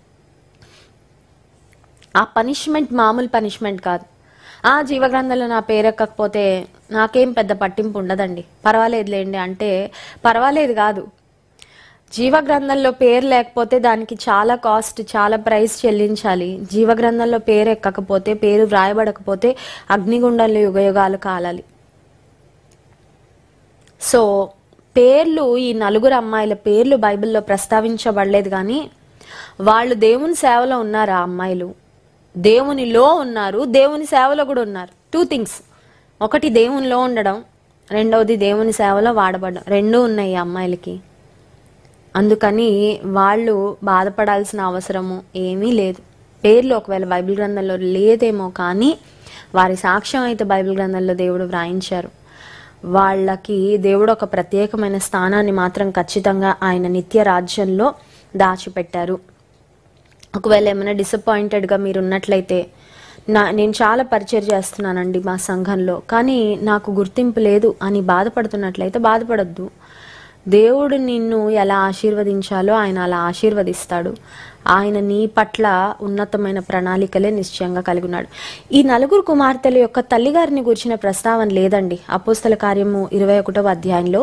ఆ పనిష్మెంట్ మామూలు పనిష్మెంట్ కాదు ఆ జీవగ్రంథంలో నా పేరు ఎక్కకపోతే నాకేం పెద్ద పట్టింపు ఉండదండి పర్వాలేదులేండి అంటే పర్వాలేదు కాదు జీవగ్రంథంలో పేరు లేకపోతే దానికి చాలా కాస్ట్ చాలా ప్రైస్ చెల్లించాలి జీవగ్రంథంలో పేరు ఎక్కకపోతే పేరు వ్రాయబడకపోతే అగ్నిగుండంలో యుగయుగాలు కాలాలి సో పేర్లు ఈ నలుగురు అమ్మాయిల పేర్లు బైబిల్లో ప్రస్తావించబడలేదు కానీ వాళ్ళు దేవుని సేవలో ఉన్నారు ఆ అమ్మాయిలు దేవునిలో ఉన్నారు దేవుని సేవలో కూడా ఉన్నారు టూ థింగ్స్ ఒకటి దేవునిలో ఉండడం రెండవది దేవుని సేవలో వాడబడడం రెండూ ఉన్నాయి ఈ అమ్మాయిలకి అందుకని వాళ్ళు బాధపడాల్సిన అవసరము ఏమీ లేదు పేర్లు ఒకవేళ బైబిల్ గ్రంథంలో లేదేమో కానీ వారి సాక్ష్యం అయితే బైబిల్ గ్రంథంలో దేవుడు వ్రాయించారు వాళ్ళకి దేవుడు ఒక ప్రత్యేకమైన స్థానాన్ని మాత్రం ఖచ్చితంగా ఆయన నిత్య రాజ్యంలో దాచిపెట్టారు ఒకవేళ ఏమైనా డిసప్పాయింటెడ్గా మీరు ఉన్నట్లయితే నా నేను చాలా పరిచయం చేస్తున్నానండి మా సంఘంలో కానీ నాకు గుర్తింపు లేదు అని బాధపడుతున్నట్లయితే బాధపడొద్దు దేవుడు నిన్ను ఎలా ఆశీర్వదించాలో ఆయన అలా ఆశీర్వదిస్తాడు ఆయన నీ పట్ల ఉన్నతమైన ప్రణాళికలే నిశ్చయంగా కలిగి ఉన్నాడు ఈ నలుగురు కుమార్తెల యొక్క తల్లిగారిని గురించిన ప్రస్తావన లేదండి అపోస్తల కార్యము ఇరవై ఒకటవ అధ్యాయంలో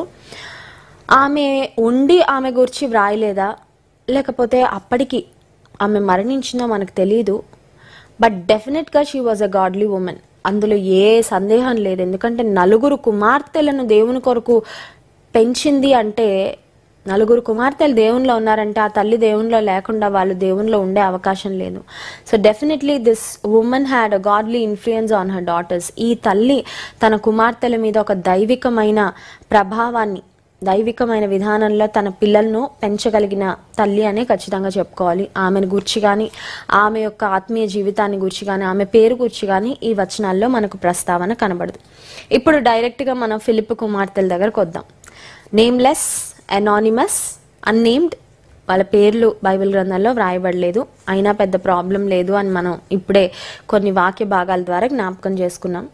ఆమె ఉండి ఆమె గురించి వ్రాయలేదా లేకపోతే అప్పటికి ఆమె మరణించిందో మనకు తెలియదు బట్ డెఫినెట్గా she was a godly woman అందులో ఏ సందేహం లేదు ఎందుకంటే నలుగురు కుమార్తెలను దేవుని కొరకు పెంచింది అంటే నలుగురు కుమార్తెలు దేవునిలో ఉన్నారంటే ఆ తల్లి దేవునిలో లేకుండా వాళ్ళు దేవునిలో ఉండే అవకాశం లేదు so definitely this woman had a godly influence on her daughters ఈ తల్లి తన కుమార్తెల మీద ఒక దైవికమైన ప్రభావాన్ని దైవికమైన విధానంలో తన పిల్లలను పెంచగలిగిన తల్లి అనే ఖచ్చితంగా చెప్పుకోవాలి ఆమెను గురించి కానీ ఆమె యొక్క ఆత్మీయ జీవితాన్ని గురించి కానీ ఆమె పేరు గురించి కానీ ఈ వచనాల్లో మనకు ప్రస్తావన కనబడదు ఇప్పుడు డైరెక్ట్గా మనం ఫిలిప్ కుమార్తెల దగ్గరకు వద్దాం నేమ్లెస్ అనానిమస్ అన్నేమ్డ్ వాళ్ళ పేర్లు బైబిల్ గ్రంథాల్లో వ్రాయబడలేదు అయినా పెద్ద ప్రాబ్లం లేదు అని మనం ఇప్పుడే కొన్ని వాక్య భాగాల ద్వారా జ్ఞాపకం చేసుకున్నాం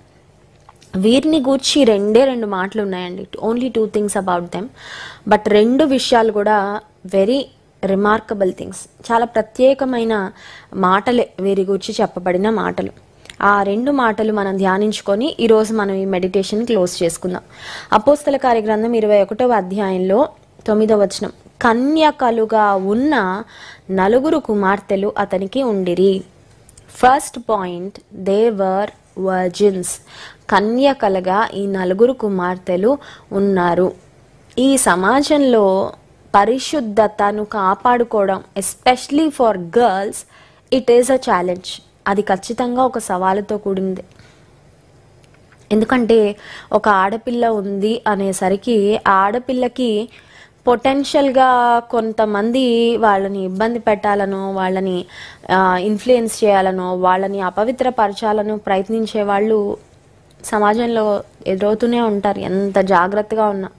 వీరిని గూర్చి రెండే రెండు మాటలు ఉన్నాయండి only two things about them but రెండు విషయాలు కూడా వెరీ రిమార్కబుల్ థింగ్స్ చాలా ప్రత్యేకమైన మాటలే వీరి గురించి చెప్పబడిన మాటలు ఆ రెండు మాటలు మనం ధ్యానించుకొని ఈరోజు మనం ఈ మెడిటేషన్ క్లోజ్ చేసుకుందాం అపోస్తల కార్యగ్రంథం ఇరవై ఒకటవ అధ్యాయంలో తొమ్మిదవ వచనం కన్యకలుగా ఉన్న నలుగురు కుమార్తెలు అతనికి ఉండిరి first point they were virgins కన్యకలుగా ఈ నలుగురు కుమార్తెలు ఉన్నారు ఈ సమాజంలో పరిశుద్ధతను కాపాడుకోవడం especially for girls it is a challenge అది ఖచ్చితంగా ఒక సవాలుతో కూడింది ఎందుకంటే ఒక ఆడపిల్ల ఉంది అనేసరికి ఆ ఆడపిల్లకి పొటెన్షియల్గా కొంతమంది వాళ్ళని ఇబ్బంది పెట్టాలనో వాళ్ళని ఇన్ఫ్లుయెన్స్ చేయాలనో వాళ్ళని అపవిత్రపరచాలనో ప్రయత్నించే వాళ్ళు సమాజంలో ఎదురవుతూనే ఉంటారు ఎంత జాగ్రత్తగా ఉన్నా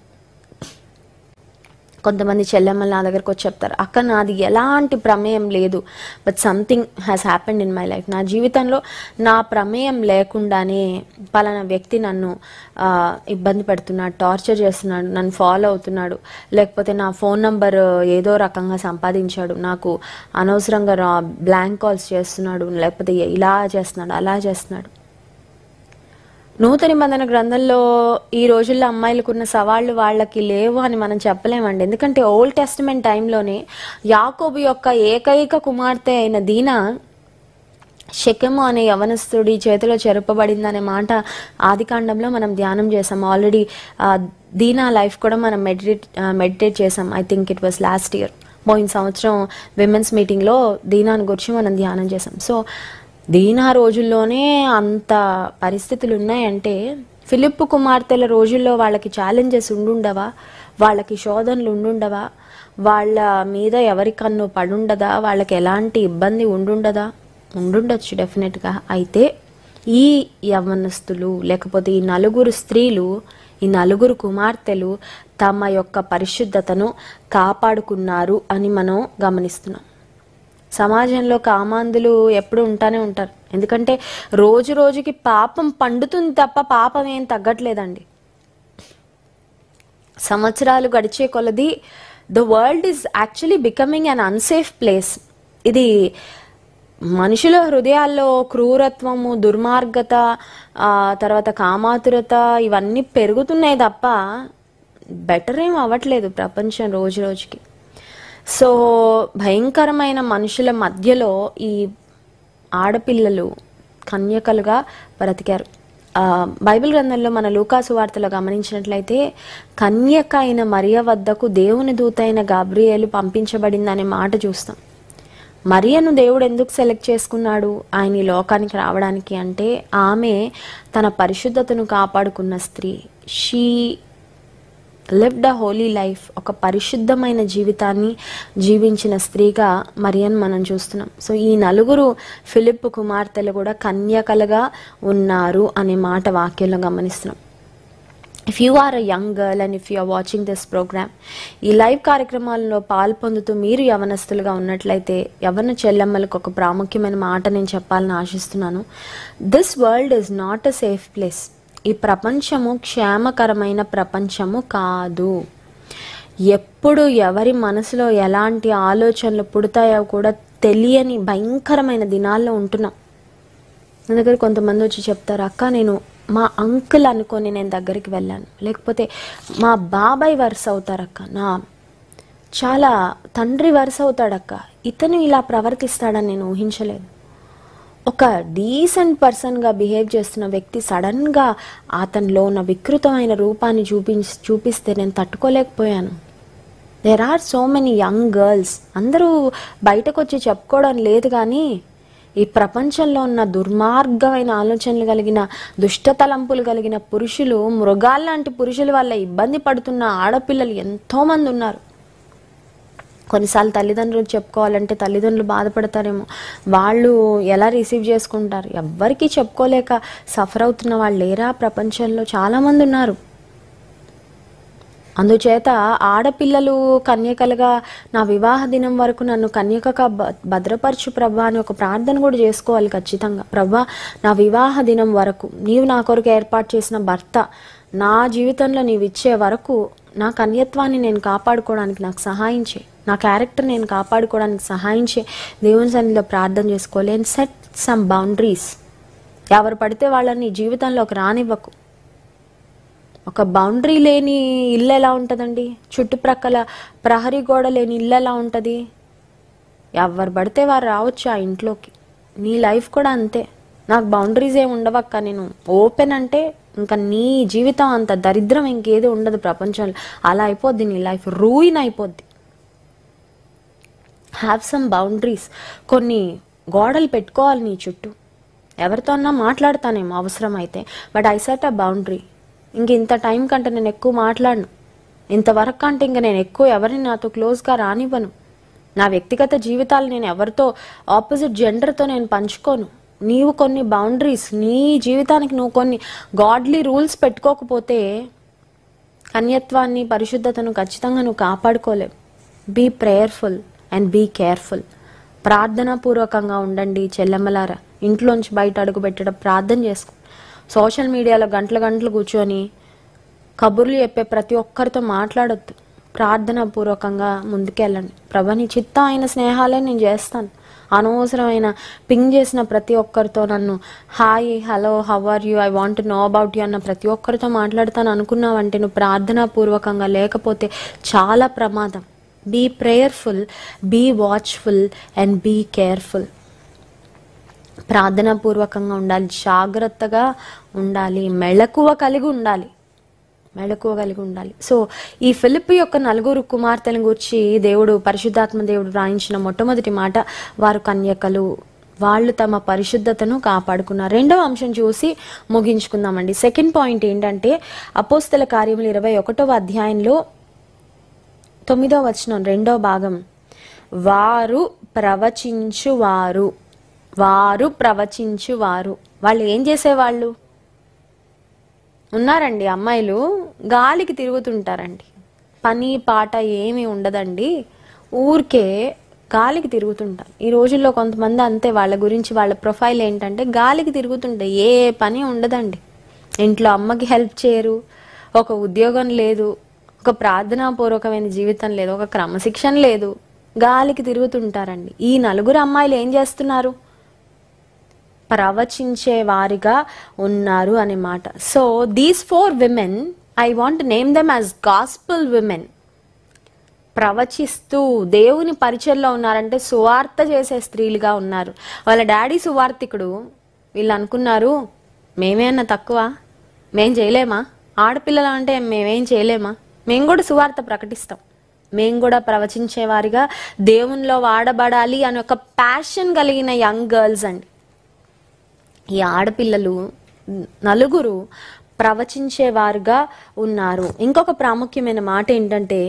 కొంతమంది చెల్లెమ్మలు నా దగ్గరకు వచ్చి చెప్తారు అక్క నాది ఎలాంటి ప్రమేయం లేదు but something has happened in my life నా జీవితంలో నా ప్రమేయం లేకుండానే పలానా వ్యక్తి నన్ను ఆ, ఇబ్బంది పెడుతున్నాడు టార్చర్ చేస్తున్నాడు నన్ను ఫాలో అవుతున్నాడు లేకపోతే నా ఫోన్ నంబర్ ఏదో రకంగా సంపాదించాడు నాకు అనవసరంగా రా బ్లాంక్ కాల్స్ చేస్తున్నాడు లేకపోతే ఇలా చేస్తున్నాడు అలా చేస్తున్నాడు నూతన నిబంధన గ్రంథంలో ఈ రోజుల్లో అమ్మాయిలకు ఉన్న సవాళ్లు వాళ్ళకి లేవు అని మనం చెప్పలేమండి ఎందుకంటే ఓల్డ్ టెస్టిమెంట్ టైంలోనే యాకోబు యొక్క ఏకైక కుమార్తె అయిన దీనా శకెము అనే యవనస్తుడి చేతిలో చెరపబడిందనే మాట ఆదికాండంలో మనం ధ్యానం చేసాం ఆల్రెడీ దీనా లైఫ్ కూడా మనం మెడిటేట్ మెడిటేట్ చేసాం I think it was last year పోయిన సంవత్సరం విమెన్స్ మీటింగ్లో దీనాని గురించి మనం ధ్యానం చేసాం సో దీనా రోజుల్లోనే అంత పరిస్థితులు ఉన్నాయంటే ఫిలిప్ కుమార్తెల రోజుల్లో వాళ్ళకి ఛాలెంజెస్ ఉండుండవా వాళ్ళకి శోధనలు ఉండుండవా వాళ్ళ మీద ఎవరి కన్ను పడుండదా వాళ్ళకి ఎలాంటి ఇబ్బంది ఉండుండదా ఉండుండొచ్చు డెఫినెట్గా అయితే ఈ యవనస్తులు లేకపోతే ఈ నలుగురు స్త్రీలు ఈ నలుగురు కుమార్తెలు తమ యొక్క పరిశుద్ధతను కాపాడుకున్నారు అని మనం గమనిస్తున్నాం సమాజంలో కామాంధులు ఎప్పుడు ఉంటానే ఉంటారు ఎందుకంటే రోజు రోజుకి పాపం పండుతుంది తప్ప పాపం ఏం తగ్గట్లేదండి సంవత్సరాలు గడిచే కొలది the world is actually becoming an unsafe place ఇది మనుషుల హృదయాల్లో క్రూరత్వము దుర్మార్గత ఆ, తర్వాత కామాతురత ఇవన్నీ పెరుగుతున్నాయి తప్ప బెటర్ ఏం అవ్వట్లేదు ప్రపంచం రోజు రోజుకి సో భయంకరమైన మనుషుల మధ్యలో ఈ ఆడపిల్లలు కన్యకలుగా బ్రతికారు ఆ, బైబిల్ గ్రంథంలో మన లూకాసు వార్తలో గమనించినట్లయితే కన్యక అయిన మరియ వద్దకు దేవుని దూత అయిన గాబ్రియేలు పంపించబడిందనే మాట చూస్తాం మరియను దేవుడు ఎందుకు సెలెక్ట్ చేసుకున్నాడు ఆయన ఈ లోకానికి రావడానికి అంటే ఆమె తన పరిశుద్ధతను కాపాడుకున్న స్త్రీ she lived a holy life ఒక పరిశుద్ధమైన జీవితాన్ని జీవించిన స్త్రీగా మరియన్ మనం చూస్తున్నాం సో ఈ నలుగురు ఫిలిప్ కుమార్తెలు కూడా కన్యకలుగా ఉన్నారు అనే మాట వాక్యంలో గమనిస్తున్నాం if you are a young girl and if you are watching this programme ఈ లైవ్ కార్యక్రమాల్లో పాల్పొందుతూ మీరు యవనస్తులుగా ఉన్నట్లయితే యవన చెల్లెమ్మలకు ఒక ప్రాముఖ్యమైన మాట నేను చెప్పాలని ఆశిస్తున్నాను this world is not a safe place ఈ ప్రపంచము క్షేమకరమైన ప్రపంచము కాదు ఎప్పుడు ఎవరి మనసులో ఎలాంటి ఆలోచనలు పుడతాయో కూడా తెలియని భయంకరమైన దినాల్లో ఉంటున్నాం నా దగ్గర కొంతమంది వచ్చి చెప్తారు అక్క నేను మా అంకుల్ అనుకొని నేను దగ్గరికి వెళ్ళాను లేకపోతే మా బాబాయ్ వరుస అవుతారక్క నా చాలా తండ్రి వరుస అవుతాడక్క ఇతను ఇలా ప్రవర్తిస్తాడని నేను ఊహించలేదు ఒక డీసెంట్ పర్సన్గా బిహేవ్ చేస్తున్న వ్యక్తి సడన్గా అతనిలో ఉన్న వికృతమైన రూపాన్ని చూపించి చూపిస్తే నేను తట్టుకోలేకపోయాను there are so many young girls అందరూ బయటకు వచ్చి చెప్పుకోవడం లేదు కానీ ఈ ప్రపంచంలో ఉన్న దుర్మార్గమైన ఆలోచనలు కలిగిన దుష్టతలంపులు కలిగిన పురుషులు మృగాల్లాంటి పురుషుల వల్ల ఇబ్బంది పడుతున్న ఆడపిల్లలు ఎంతోమంది ఉన్నారు కొన్నిసార్లు తల్లిదండ్రులు చెప్పుకోవాలంటే తల్లిదండ్రులు బాధపడతారేమో వాళ్ళు ఎలా రిసీవ్ చేసుకుంటారు ఎవ్వరికీ చెప్పుకోలేక సఫర్ అవుతున్న వాళ్ళు లేరా ప్రపంచంలో చాలామంది ఉన్నారు అందుచేత ఆడపిల్లలు కన్యకలుగా నా వివాహ దినం వరకు నన్ను కన్యకగా భ- భద్రపరచు ప్రభా అని ఒక ప్రార్థన కూడా చేసుకోవాలి ఖచ్చితంగా ప్రభా నా వివాహ దినం వరకు నీవు నా కొరకు ఏర్పాటు చేసిన భర్త నా జీవితంలో నీవు ఇచ్చే వరకు నా కన్యత్వాన్ని నేను కాపాడుకోవడానికి నాకు సహాయం చేయి నా క్యారెక్టర్ నేను కాపాడుకోవడానికి సహాయం చేయి దేవుని సన్నిధిలో ప్రార్థన చేసుకోవాలి అండ్ సెట్ సమ్ బౌండరీస్ ఎవరు పడితే వాళ్ళని నీ జీవితంలోకి రానివ్వకు ఒక బౌండరీ లేని ఇల్లు ఎలా ఉంటుందండి చుట్టుప్రక్కల ప్రహరీ గోడ లేని ఇల్లు ఎలా ఉంటుంది ఎవరు పడితే వారు రావచ్చు ఆ ఇంట్లోకి నీ లైఫ్ కూడా అంతే నాకు బౌండరీస్ ఏమి ఉండవక్క నేను ఓపెన్ అంటే ఇంకా నీ జీవితం అంత దరిద్రం ఇంకేది ఉండదు ప్రపంచంలో అలా అయిపోద్ది నీ లైఫ్ రూయిన్ అయిపోద్ది హ్యావ్ సమ్ బౌండరీస్ కొన్ని గోడలు పెట్టుకోవాలి నీ చుట్టూ ఎవరితో అన్నా మాట్లాడతానేమో అవసరం అయితే but I set a boundary ఇంక ఇంత టైం కంటే నేను ఎక్కువ మాట్లాడను ఇంతవరకు అంటే ఇంక నేను ఎక్కువ ఎవరిని నాతో క్లోజ్గా రానివ్వను నా వ్యక్తిగత జీవితాలు నేను ఎవరితో ఆపోజిట్ జెండర్తో నేను పంచుకోను నీవు కొన్ని బౌండరీస్ నీ జీవితానికి నువ్వు కొన్ని గాడ్లీ రూల్స్ పెట్టుకోకపోతే కన్యత్వాన్ని పరిశుద్ధతను ఖచ్చితంగా నువ్వు కాపాడుకోలేవు be prayerful and be careful ప్రార్థనాపూర్వకంగా ఉండండి చెల్లెమ్మలారా ఇంట్లోంచి బయట అడుగు పెట్టడం ప్రార్థన చేసుకో సోషల్ మీడియాలో గంటల గంటలు కూర్చొని కబుర్లు చెప్పే ప్రతి ఒక్కరితో మాట్లాడొద్దు ప్రార్థనాపూర్వకంగా ముందుకెళ్ళండి ప్రభా నీ చిత్తం అయిన స్నేహాలే నేను చేస్తాను అనవసరమైన పింగ్ చేసిన ప్రతి ఒక్కరితో నన్ను hi hello how are you I want know about you అన్న ప్రతి ఒక్కరితో మాట్లాడతాను అనుకున్నావంటే నువ్వు ప్రార్థనాపూర్వకంగా లేకపోతే చాలా ప్రమాదం be prayerful be watchful and be careful ప్రార్థనాపూర్వకంగా ఉండాలి జాగ్రత్తగా ఉండాలి మెళకువ కలిగి ఉండాలి మెళకువ కలిగి ఉండాలి సో ఈ ఫిలిప్ యొక్క నలుగురు కుమార్తెలను గురించి దేవుడు పరిశుద్ధాత్మ దేవుడు రాయించిన మొట్టమొదటి మాట వారు కన్యకలు వాళ్ళు తమ పరిశుద్ధతను కాపాడుకున్నారు రెండవ అంశం చూసి ముగించుకుందామండి సెకండ్ పాయింట్ ఏంటంటే అపోస్తల కార్యములు ఇరవై ఒకటవ అధ్యాయంలో తొమ్మిదో వచనం రెండో భాగం వారు ప్రవచించువారు వారు ప్రవచించువారు వాళ్ళు ఏం చేసేవాళ్ళు ఉన్నారండి అమ్మాయిలు గాలికి తిరుగుతుంటారండి పని పాట ఏమీ ఉండదండి ఊరికే గాలికి తిరుగుతుంటారు ఈ రోజుల్లో కొంతమంది అంతే వాళ్ళ గురించి వాళ్ళ ప్రొఫైల్ ఏంటంటే గాలికి తిరుగుతుంటాయి ఏ పని ఉండదండి ఇంట్లో అమ్మకి హెల్ప్ చేయరు ఒక ఉద్యోగం లేదు ఒక ప్రార్థనాపూర్వకమైన జీవితం లేదు ఒక క్రమశిక్షణ లేదు గాలికి తిరుగుతుంటారండి ఈ నలుగురు అమ్మాయిలు ఏం చేస్తున్నారు ప్రవచించే వారిగా ఉన్నారు అనే మాట so these four women I want name them as gospel women ప్రవచిస్తూ దేవుని పరిచయంలో ఉన్నారంటే సువార్త చేసే స్త్రీలుగా ఉన్నారు వాళ్ళ డాడీ సువార్తికుడు వీళ్ళు అనుకున్నారు మేమేమన్నా తక్కువ మేం చేయలేమా ఆడపిల్లలు అంటే మేమేం చేయలేమా మేము కూడా సువార్త ప్రకటిస్తాం మేము కూడా ప్రవచించే వారిగా దేవునిలో వాడబడాలి అని ఒక ప్యాషన్ కలిగిన యంగ్ గర్ల్స్ అండి ఈ ఆడపిల్లలు నలుగురు ప్రవచించేవారుగా ఉన్నారు ఇంకొక ప్రాముఖ్యమైన మాట ఏంటంటే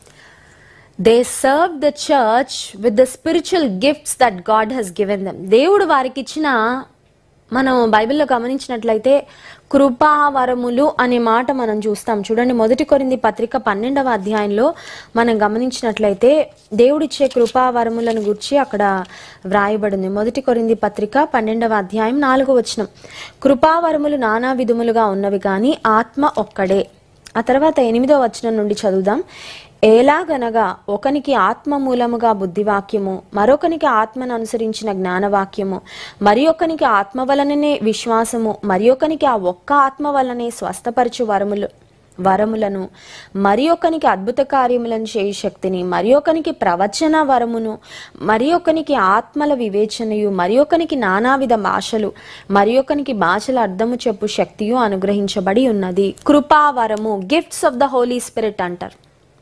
they serve the church with the spiritual gifts that god has given them దేవుడు వారికి ఇచ్చిన మనం బైబిల్లో గమనించినట్లయితే కృపావరములు అనే మాట మనం చూస్తాం చూడండి మొదటి కొరింది పత్రిక పన్నెండవ అధ్యాయంలో మనం గమనించినట్లయితే దేవుడిచ్చే కృపావరములను గురించి అక్కడ వ్రాయబడింది మొదటి కొరింది పత్రిక పన్నెండవ అధ్యాయం నాలుగో వచనం కృపావరములు నానా విధములుగా ఉన్నవి కానీ ఆత్మ ఒక్కడే ఆ తర్వాత ఎనిమిదో వచనం నుండి చదువుదాం ఎలాగనగా ఒకనికి ఆత్మ మూలముగా బుద్ధివాక్యము మరొకనికి ఆత్మను అనుసరించిన జ్ఞానవాక్యము మరి ఒకనికి ఆత్మ వలననే విశ్వాసము మరి ఒకనికి ఆ ఒక్క ఆత్మ వలనే స్వస్థపరచు వరములు వరములను మరి ఒకనికి అద్భుత కార్యములను చేయు శక్తిని మరి ఒకనికి ప్రవచన వరమును మరి ఒకనికి ఆత్మల వివేచనయు మరి ఒకనికి నానావిధ భాషలు మరి ఒకనికి భాషల అర్థము చెప్పు శక్తియు అనుగ్రహించబడి ఉన్నది కృపావరము gifts of the holy spirit అంటారు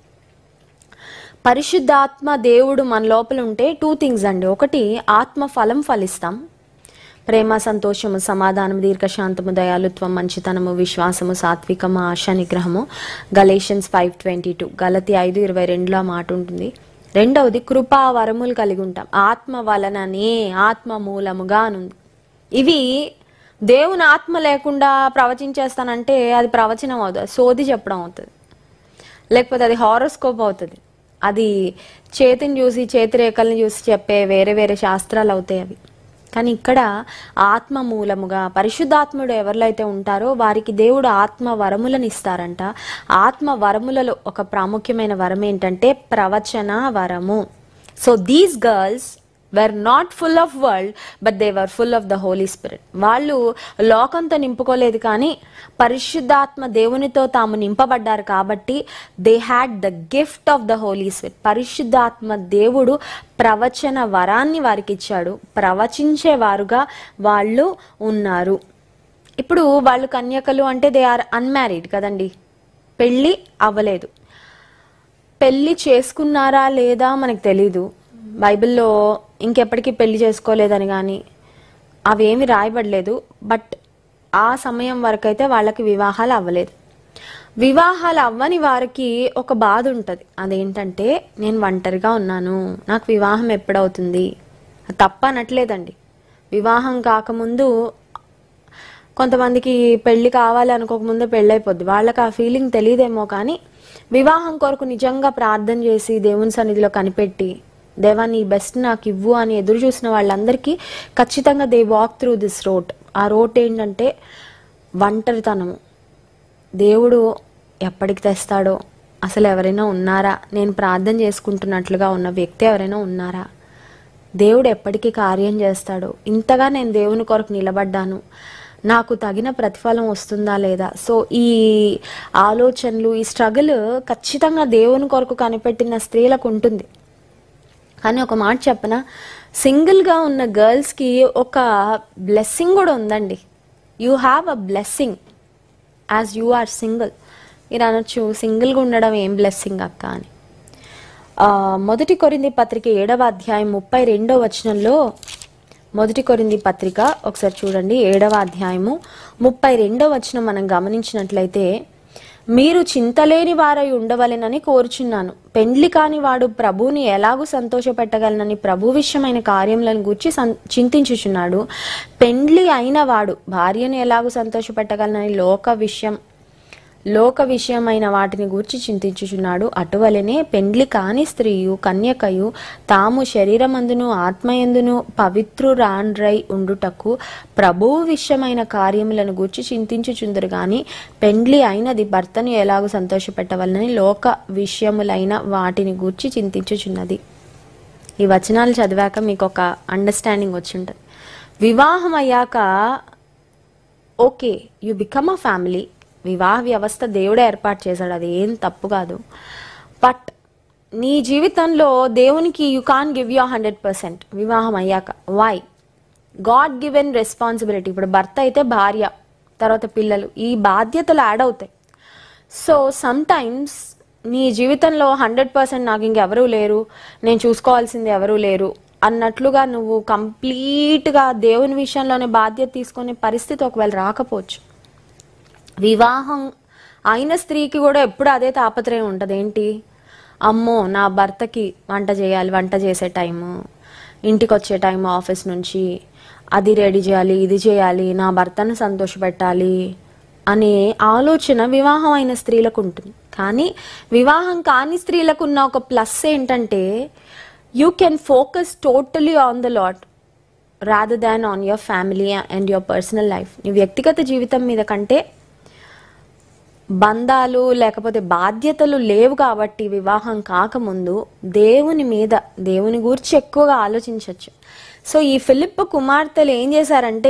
పరిశుద్ధాత్మ దేవుడు మన లోపల ఉంటే టూ థింగ్స్ అండి ఒకటి ఆత్మ ఫలం ఫలిస్తాం ప్రేమ సంతోషము సమాధానం దీర్ఘశాంతము దయాలుత్వం మంచితనము విశ్వాసము సాత్వికము ఆశ నిగ్రహము గలేషన్స్ ఫైవ్ ట్వంటీ టూ గలతి ఐదు ఇరవై రెండులో ఆ మాట ఉంటుంది రెండవది కృపా వరములు కలిగి ఉంటాం ఆత్మ వలననే ఆత్మ మూలముగా అనుంది ఇవి దేవుని ఆత్మ లేకుండా ప్రవచించేస్తానంటే అది ప్రవచనం అవుతుంది సోది చెప్పడం అవుతుంది లేకపోతే అది హారోస్కోప్ అవుతుంది అది చేతిని చూసి చేతి రేఖల్ని చూసి చెప్పే వేరే వేరే శాస్త్రాలు అవుతాయి అవి కానీ ఇక్కడ ఆత్మ మూలముగా పరిశుద్ధాత్ముడు ఎవరిలో అయితే ఉంటారో వారికి దేవుడు ఆత్మ వరములను ఇస్తారంట ఆత్మ వరములలో ఒక ప్రాముఖ్యమైన వరం ఏంటంటే ప్రవచన వరము so these girls were not full of world but they were full of the holy spirit వాళ్ళు లోకంతో నింపుకోలేదు కానీ పరిశుద్ధాత్మ దేవునితో తాము నింపబడ్డారు కాబట్టి they had the gift of the holy spirit పరిశుద్ధాత్మ దేవుడు ప్రవచన వరాన్ని వారికి ఇచ్చాడు ప్రవచించేవారుగా వాళ్ళు ఉన్నారు ఇప్పుడు వాళ్ళు కన్యకలు అంటే దే ఆర్ అన్మ్యారీడ్ కదండి పెళ్ళి అవ్వలేదు పెళ్లి చేసుకున్నారా లేదా మనకు తెలీదు బైబిల్లో ఇంకెప్పటికీ పెళ్లి చేసుకోలేదని కానీ అవేమి రాయబడలేదు బట్ ఆ సమయం వరకు అయితే వాళ్ళకి వివాహాలు అవ్వలేదు వివాహాలు అవ్వని వారికి ఒక బాధ ఉంటుంది అదేంటంటే నేను ఒంటరిగా ఉన్నాను నాకు వివాహం ఎప్పుడవుతుంది తప్ప అనట్లేదండి వివాహం కాకముందు కొంతమందికి పెళ్లి కావాలి అనుకోకముందే పెళ్ళైపోద్ది వాళ్ళకి ఆ ఫీలింగ్ తెలియదేమో కానీ వివాహం కొరకు నిజంగా ప్రార్థన చేసి దేవుని సన్నిధిలో కనిపెట్టి దేవా నీ బెస్ట్ నాకు ఇవ్వు అని ఎదురు చూసిన వాళ్ళందరికీ ఖచ్చితంగా they walk through this road ఆ రోడ్ ఏంటంటే ఒంటరితనము దేవుడు ఎప్పటికి తెస్తాడో అసలు ఎవరైనా ఉన్నారా నేను ప్రార్థన చేసుకుంటున్నట్లుగా ఉన్న వ్యక్తి ఎవరైనా ఉన్నారా దేవుడు ఎప్పటికీ కార్యం చేస్తాడో ఇంతగా నేను దేవుని కొరకు నిలబడ్డాను నాకు తగిన ప్రతిఫలం వస్తుందా లేదా సో ఈ ఆలోచనలు ఈ స్ట్రగుల్ ఖచ్చితంగా దేవుని కొరకు కనిపెట్టిన స్త్రీలకు ఉంటుంది కానీ ఒక మాట చెప్పన సింగిల్గా ఉన్న గర్ల్స్కి ఒక బ్లెస్సింగ్ కూడా ఉందండి you have a blessing as you are single మీరు అనొచ్చు సింగిల్గా ఉండడం ఏం బ్లెస్సింగ్ అక్క అని ఆ, మొదటి కొరింది పత్రిక ఏడవ అధ్యాయం ముప్పై రెండో వచనంలో మొదటి కొరింది పత్రిక ఒకసారి చూడండి ఏడవ అధ్యాయము ముప్పై రెండో వచనం మనం గమనించినట్లయితే మీరు చింతలేని వారై ఉండవలెనని కోరుచున్నాను పెండ్లి కాని వాడు ప్రభువుని ఎలాగూ సంతోషపెట్టగలనని ప్రభు విషయమైన కార్యములను గూర్చి సం- చింతించుచున్నాడు పెండ్లి అయిన వాడు భార్యను ఎలాగూ సంతోషపెట్టగలనని లోక విషయం లోక విషయమైన వాటిని గూర్చి చింతించుచున్నాడు అటువలనే పెండ్లి కాని స్త్రీయు కన్యకయు తాము శరీరమందును ఆత్మయందును పవిత్రురాండ్రై ఉండుటకు ప్రభువు విషయమైన కార్యములను గూర్చి చింతించుచుందరు గాని పెండ్లి అయినది భర్తను ఎలాగూ సంతోషపెట్టవలనని లోక విషయములైన వాటిని గూర్చి చింతించుచున్నది ఈ వచనాలు చదివాక మీకు ఒక అండర్స్టాండింగ్ వచ్చి ఉంటుంది వివాహం అయ్యాక okay you become a family వివాహ వ్యవస్థ దేవుడే ఏర్పాటు చేశాడు అది ఏం తప్పు కాదు బట్ నీ జీవితంలో దేవునికి you can give you hundred percent వివాహం అయ్యాక వై గాడ్ గివెన్ రెస్పాన్సిబిలిటీ ఇప్పుడు భర్త అయితే భార్య తర్వాత పిల్లలు ఈ బాధ్యతలు యాడ్ అవుతాయి సో సమ్ టైమ్స్ నీ జీవితంలో హండ్రెడ్ పర్సెంట్ నాకు ఇంకెవరూ లేరు నేను చూసుకోవాల్సింది ఎవరూ లేరు అన్నట్లుగా నువ్వు కంప్లీట్గా దేవుని విషయంలోనే బాధ్యత తీసుకునే పరిస్థితి ఒకవేళ రాకపోవచ్చు వివాహం అయిన స్త్రీకి కూడా ఎప్పుడు అదే తాపత్రయం ఉంటుంది ఏంటి అమ్మో నా భర్తకి వంట చేయాలి వంట చేసే టైము ఇంటికి వచ్చే టైం ఆఫీస్ నుంచి అది రెడీ చేయాలి ఇది చేయాలి నా భర్తను సంతోషపెట్టాలి అనే ఆలోచన వివాహం అయిన స్త్రీలకు ఉంటుంది కానీ వివాహం కాని స్త్రీలకు ఉన్న ఒక ప్లస్ ఏంటంటే you can focus totally on the lord rather than on your family and your personal life నీ వ్యక్తిగత జీవితం మీద కంటే బంధాలు లేకపోతే బాధ్యతలు లేవు కాబట్టి వివాహం కాకముందు దేవుని మీద దేవుని గురించి ఎక్కువగా ఆలోచించవచ్చు సో ఈ ఫిలిప్ కుమార్తెలు ఏం చేశారంటే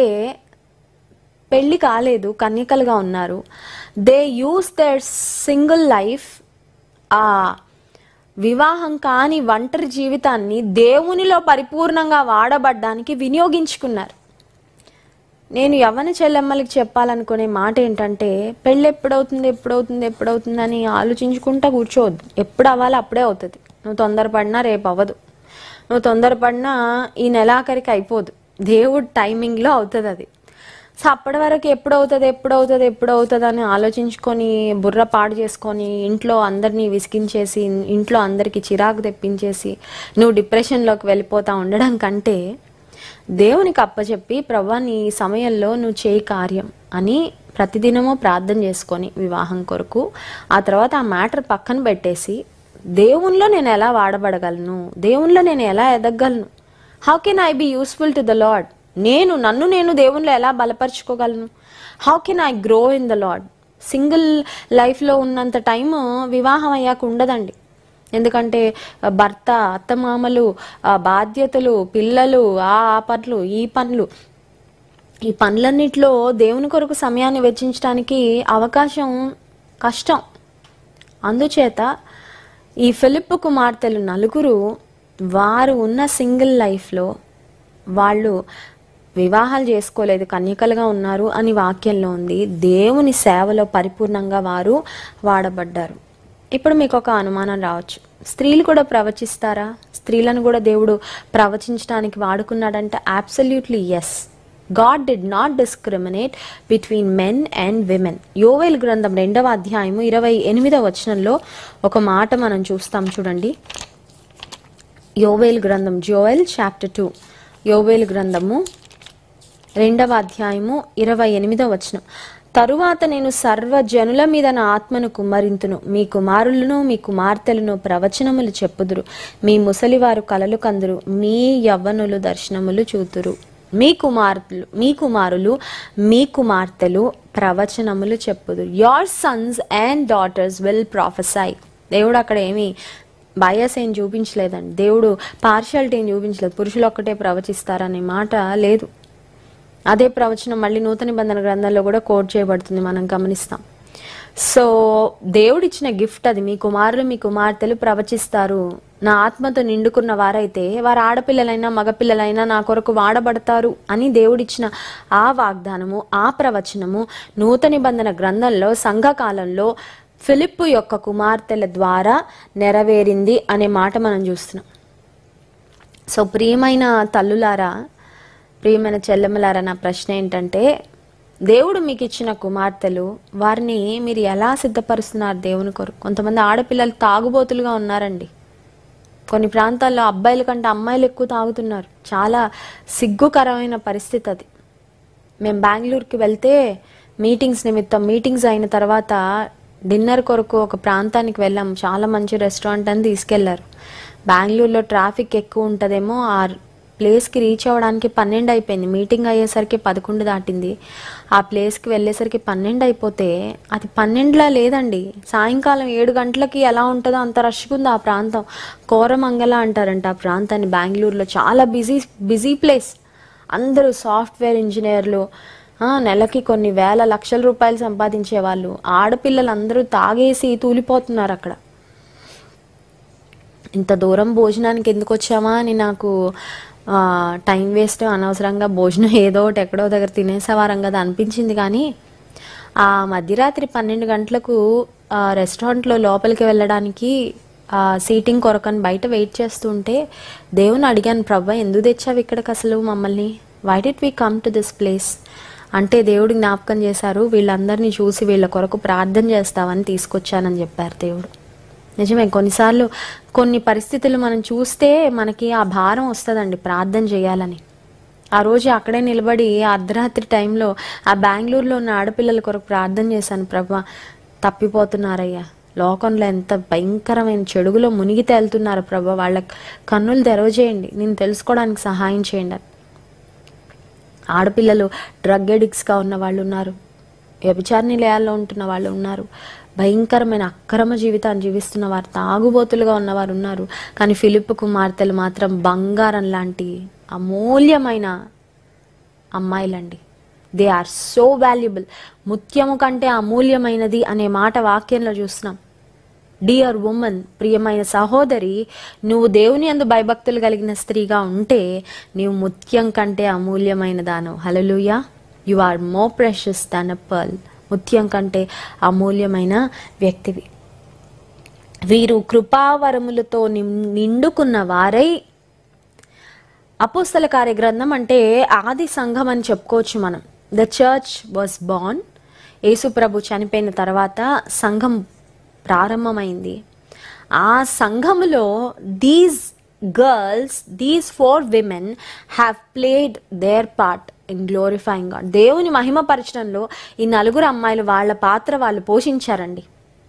పెళ్లి కాలేదు కన్యకలుగా ఉన్నారు they use their single life ఆ వివాహం కాని ఒంటరి జీవితాన్ని దేవునిలో పరిపూర్ణంగా వాడబడ్డానికి వినియోగించుకున్నారు నేను యవ్వన చెల్లెమ్మలకి చెప్పాలనుకునే మాట ఏంటంటే పెళ్ళి ఎప్పుడవుతుంది ఎప్పుడవుతుంది ఎప్పుడవుతుంది అని ఆలోచించుకుంటా కూర్చోవద్దు ఎప్పుడు అవ్వాలి అప్పుడే అవుతుంది నువ్వు తొందరపడినా రేపు అవ్వదు నువ్వు తొందరపడినా ఈ నెలాఖరికి అయిపోదు దేవుడు టైమింగ్లో అవుతుంది అది సో అప్పటి వరకు ఎప్పుడు అవుతుంది ఎప్పుడు అవుతుంది ఎప్పుడు అవుతుంది అని ఆలోచించుకొని బుర్ర పాడు చేసుకొని ఇంట్లో అందరినీ విసిగించేసి ఇంట్లో అందరికీ చిరాకు తెప్పించేసి నువ్వు డిప్రెషన్లోకి వెళ్ళిపోతా ఉండడం కంటే దేవునికి అప్పచెప్పి ప్రభా నీ సమయంలో నువ్వు చేయి కార్యం అని ప్రతిదినము ప్రార్థన చేసుకొని వివాహం కొరకు ఆ తర్వాత ఆ మ్యాటర్ పక్కన పెట్టేసి దేవునిలో నేను ఎలా వాడబడగలను దేవునిలో నేను ఎలా ఎదగలను how can I be useful to the Lord నేను నన్ను నేను దేవునిలో ఎలా బలపరుచుకోగలను how can I grow in the Lord single లైఫ్లో ఉన్నంత టైం వివాహం అయ్యాక ఉండదండి ఎందుకంటే భర్త అత్తమామలు ఆ బాధ్యతలు పిల్లలు ఆ ఆ పనులు ఈ పనులు ఈ పనులన్నిట్లో దేవుని కొరకు సమయాన్ని వెచ్చించడానికి అవకాశం కష్టం అందుచేత ఈ ఫిలిప్ కుమార్తెలు నలుగురు వారు ఉన్న సింగిల్ లైఫ్లో వాళ్ళు వివాహాలు చేసుకోలేదు కన్యకలుగా ఉన్నారు అని వాక్యంలో ఉంది దేవుని సేవలో పరిపూర్ణంగా వారు వాడబడ్డారు ఇప్పుడు మీకు ఒక అనుమానం రావచ్చు స్త్రీలు కూడా ప్రవచిస్తారా స్త్రీలను కూడా దేవుడు ప్రవచించడానికి వాడుకున్నాడంటే absolutely yes God did not discriminate between men and women యోవేల్ గ్రంథం రెండవ అధ్యాయము ఇరవై ఎనిమిదవ వచనంలో ఒక మాట మనం చూస్తాం చూడండి యోవేల్ గ్రంథం జోయల్ చాప్టర్ టూ యోవేల్ గ్రంథము రెండవ అధ్యాయము ఇరవై ఎనిమిదవ వచనం తరువాత నేను సర్వజనుల మీద నా ఆత్మను కుమ్మరింతును మీ కుమారులను మీ కుమార్తెలను ప్రవచనములు చెప్పుదురు మీ ముసలివారు కలలు కందురు మీ యవ్వనులు దర్శనములు చూతురు మీ కుమార్తెలు మీ కుమారులు మీ కుమార్తెలు ప్రవచనములు చెప్పుదురు your sons and daughters will prophesy దేవుడు అక్కడ ఏమి బయాస్ ఏం చూపించలేదండి దేవుడు పార్షాలిటీ ఏం చూపించలేదు పురుషులు ఒక్కటే ప్రవచిస్తారనే మాట లేదు అదే ప్రవచనం మళ్ళీ నూతన నిబంధన గ్రంథంలో కూడా కోట్ చేయబడుతుంది మనం గమనిస్తాం సో దేవుడిచ్చిన గిఫ్ట్ అది మీ కుమారులు మీ కుమార్తెలు ప్రవచిస్తారు నా ఆత్మతో నిండుకున్న వారైతే వారు ఆడపిల్లలైనా మగపిల్లలైనా నా కొరకు వాడబడతారు అని దేవుడిచ్చిన ఆ వాగ్దానము ఆ ప్రవచనము నూతన నిబంధన గ్రంథంలో సంఘకాలంలో ఫిలిప్పు యొక్క కుమార్తెల ద్వారా నెరవేరింది అనే మాట మనం చూస్తున్నాం సో ప్రియమైన తల్లులారా ప్రియమైన చెల్లెమ్మలారా నా ప్రశ్న ఏంటంటే దేవుడు మీకు ఇచ్చిన కుమార్తెలు వారిని మీరు ఎలా సిద్ధపరుస్తున్నారు దేవుని కొరకు కొంతమంది ఆడపిల్లలు తాగుబోతులుగా ఉన్నారండి కొన్ని ప్రాంతాల్లో అబ్బాయిల కంటే అమ్మాయిలు ఎక్కువ తాగుతున్నారు చాలా సిగ్గుకరమైన పరిస్థితి అది మేము బెంగళూరుకి వెళ్తే మీటింగ్స్ నిమిత్తం మీటింగ్స్ అయిన తర్వాత డిన్నర్ కొరకు ఒక ప్రాంతానికి వెళ్ళాం చాలా మంచి రెస్టారెంట్ అని తీసుకెళ్లారు బెంగళూరులో ట్రాఫిక్ ఎక్కువ ఉంటుందేమో ఆ ప్లేస్కి రీచ్ అవ్వడానికి పన్నెండు అయిపోయింది మీటింగ్ అయ్యేసరికి పదకొండు దాటింది ఆ ప్లేస్కి వెళ్ళేసరికి పన్నెండు అయిపోతే అది పన్నెండులా లేదండి సాయంకాలం ఏడు గంటలకి ఎలా ఉంటుందో అంత రష్గా ఉంది ఆ ప్రాంతం కోరమంగళ అంటారంట ఆ ప్రాంతాన్ని బెంగళూరులో చాలా బిజీ బిజీ ప్లేస్ అందరూ సాఫ్ట్వేర్ ఇంజనీర్లు ఆ, నెలకి కొన్ని వేల లక్షల రూపాయలు సంపాదించే వాళ్ళు ఆడపిల్లలు అందరూ తాగేసి తూలిపోతున్నారు అక్కడ ఇంత దూరం భోజనానికి ఎందుకు వచ్చామా అని నాకు ఆ, టైం వేస్ట్ అనవసరంగా భోజనం ఏదో ఒకటి ఎక్కడో దగ్గర తినేసేవారం కదా అనిపించింది కానీ ఆ మధ్యరాత్రి పన్నెండు గంటలకు ఆ రెస్టారెంట్లో లోపలికి వెళ్ళడానికి ఆ సీటింగ్ కొరకని బయట వెయిట్ చేస్తుంటే దేవుని అడిగాను ప్రభా ఎందుకు తెచ్చావు ఇక్కడికి అసలు మమ్మల్ని why did we come to this place అంటే దేవుడు జ్ఞాపకం చేశారు వీళ్ళందరినీ చూసి వీళ్ళ కొరకు ప్రార్థన చేస్తావని తీసుకొచ్చానని చెప్పారు దేవుడు నిజమే కొన్నిసార్లు కొన్ని పరిస్థితులు మనం చూస్తే మనకి ఆ భారం వస్తుందండి ప్రార్థన చేయాలని ఆ రోజు అక్కడే నిలబడి ఆ అర్ధరాత్రి టైంలో ఆ బెంగళూరులో ఉన్న ఆడపిల్లల కొరకు ప్రార్థన చేశాను ప్రభా తప్పిపోతున్నారయ్యా లోకంలో ఎంత భయంకరమైన చెడుగులో మునిగి తేలుతున్నారు ప్రభా వాళ్ళ కన్నులు తెరవజేయండి నేను తెలుసుకోవడానికి సహాయం చేయండి అని ఆడపిల్లలు డ్రగ్ ఎడిక్ట్స్గా ఉన్న వాళ్ళు ఉన్నారు వ్యభిచార నిలయాల్లో ఉంటున్న వాళ్ళు ఉన్నారు భయంకరమైన అక్రమ జీవితాన్ని జీవిస్తున్న వారు తాగుబోతులుగా ఉన్నవారు ఉన్నారు కానీ ఫిలిప్ కుమార్తెలు మాత్రం బంగారం లాంటి అమూల్యమైన అమ్మాయిలండి దే ఆర్ సో వాల్యుబుల్ ముత్యము కంటే అమూల్యమైనది అనే మాట వాక్యంలో చూస్తున్నాం డియర్ ఉమన్ ప్రియమైన సహోదరి నువ్వు దేవుని అందు భయభక్తులు కలిగిన స్త్రీగా ఉంటే నీవు ముత్యం కంటే అమూల్యమైన దాను హలలుయా you are more precious than a pearl ముత్యం కంటే అమూల్యమైన వ్యక్తివి వీరు కృపావరములతో నిం- నిండుకున్న వారై అపోస్తల కార్యగ్రంథం అంటే ఆది సంఘం అని చెప్పుకోవచ్చు మనం ద చర్చ్ వాస్ బార్న్ యేసుప్రభు చనిపోయిన తర్వాత సంఘం ప్రారంభమైంది ఆ సంఘములో these girls these four women have played their part in glorifying God దేవుని మహిమపరచడంలో ఈ నలుగురు అమ్మాయిలు వాళ్ళ పాత్ర వాళ్ళు పోషించారండి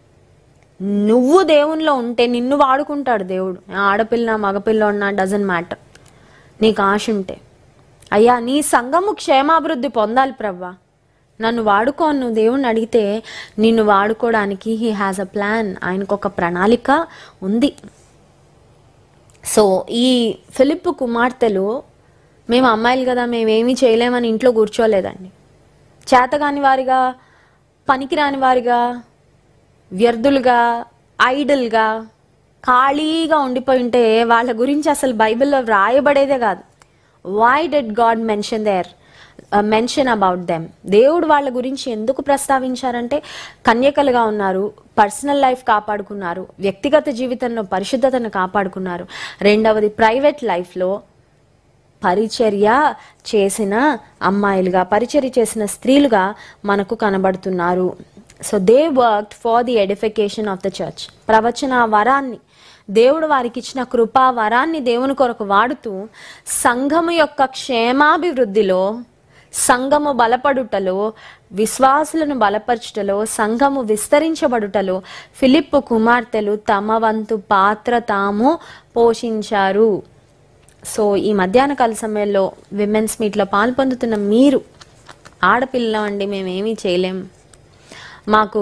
నువ్వు దేవునిలో ఉంటే నిన్ను వాడుకుంటాడు దేవుడు ఆడపిల్ల మగపిల్ల ఉన్నా డజన్ మ్యాటర్ నీకు ఆశ ఉంటే అయ్యా నీ సంఘము క్షేమాభివృద్ధి పొందాలి ప్రవ్వా నన్ను వాడుకో అని నువ్వు దేవుణ్ణి అడిగితే నిన్ను వాడుకోవడానికి హీ హ్యాస్ అ ప్లాన్ ఆయనకు ఒక ప్రణాళిక ఉంది సో ఈ ఫిలిప్ కుమార్తెలు మేము అమ్మాయిలు కదా మేమేమీ చేయలేమని ఇంట్లో కూర్చోలేదండి చేతగాని వారిగా పనికిరాని వారిగా వ్యర్థులుగా ఐడల్గా ఖాళీగా ఉండిపోయి ఉంటే వాళ్ళ గురించి అసలు బైబిల్లో వ్రాయబడేదే కాదు why did God mention their mention about them దేవుడు వాళ్ళ గురించి ఎందుకు ప్రస్తావించారంటే కన్యకలుగా ఉన్నారు పర్సనల్ లైఫ్ కాపాడుకున్నారు వ్యక్తిగత జీవితంలో పరిశుద్ధతను కాపాడుకున్నారు రెండవది ప్రైవేట్ లైఫ్లో పరిచర్య చేసిన అమ్మాయిలుగా పరిచర్య చేసిన స్త్రీలుగా మనకు కనబడుతున్నారు so they work for the edification of the church ప్రవచన వరాన్ని దేవుడు వారికి ఇచ్చిన కృపా వరాన్ని దేవుని కొరకు వాడుతూ సంఘము యొక్క క్షేమాభివృద్ధిలో సంఘము బలపడుటలో విశ్వాసులను బలపరచుటలో సంఘము విస్తరించబడుటలో ఫిలిప్పు కుమార్తెలు తమ వంతు పాత్ర తాము పోషించారు సో ఈ మధ్యాహ్న కాల సమయంలో విమెన్స్ మీట్లో పాల్పొందుతున్న మీరు ఆడపిల్ల అండి మేమేమీ చేయలేం మాకు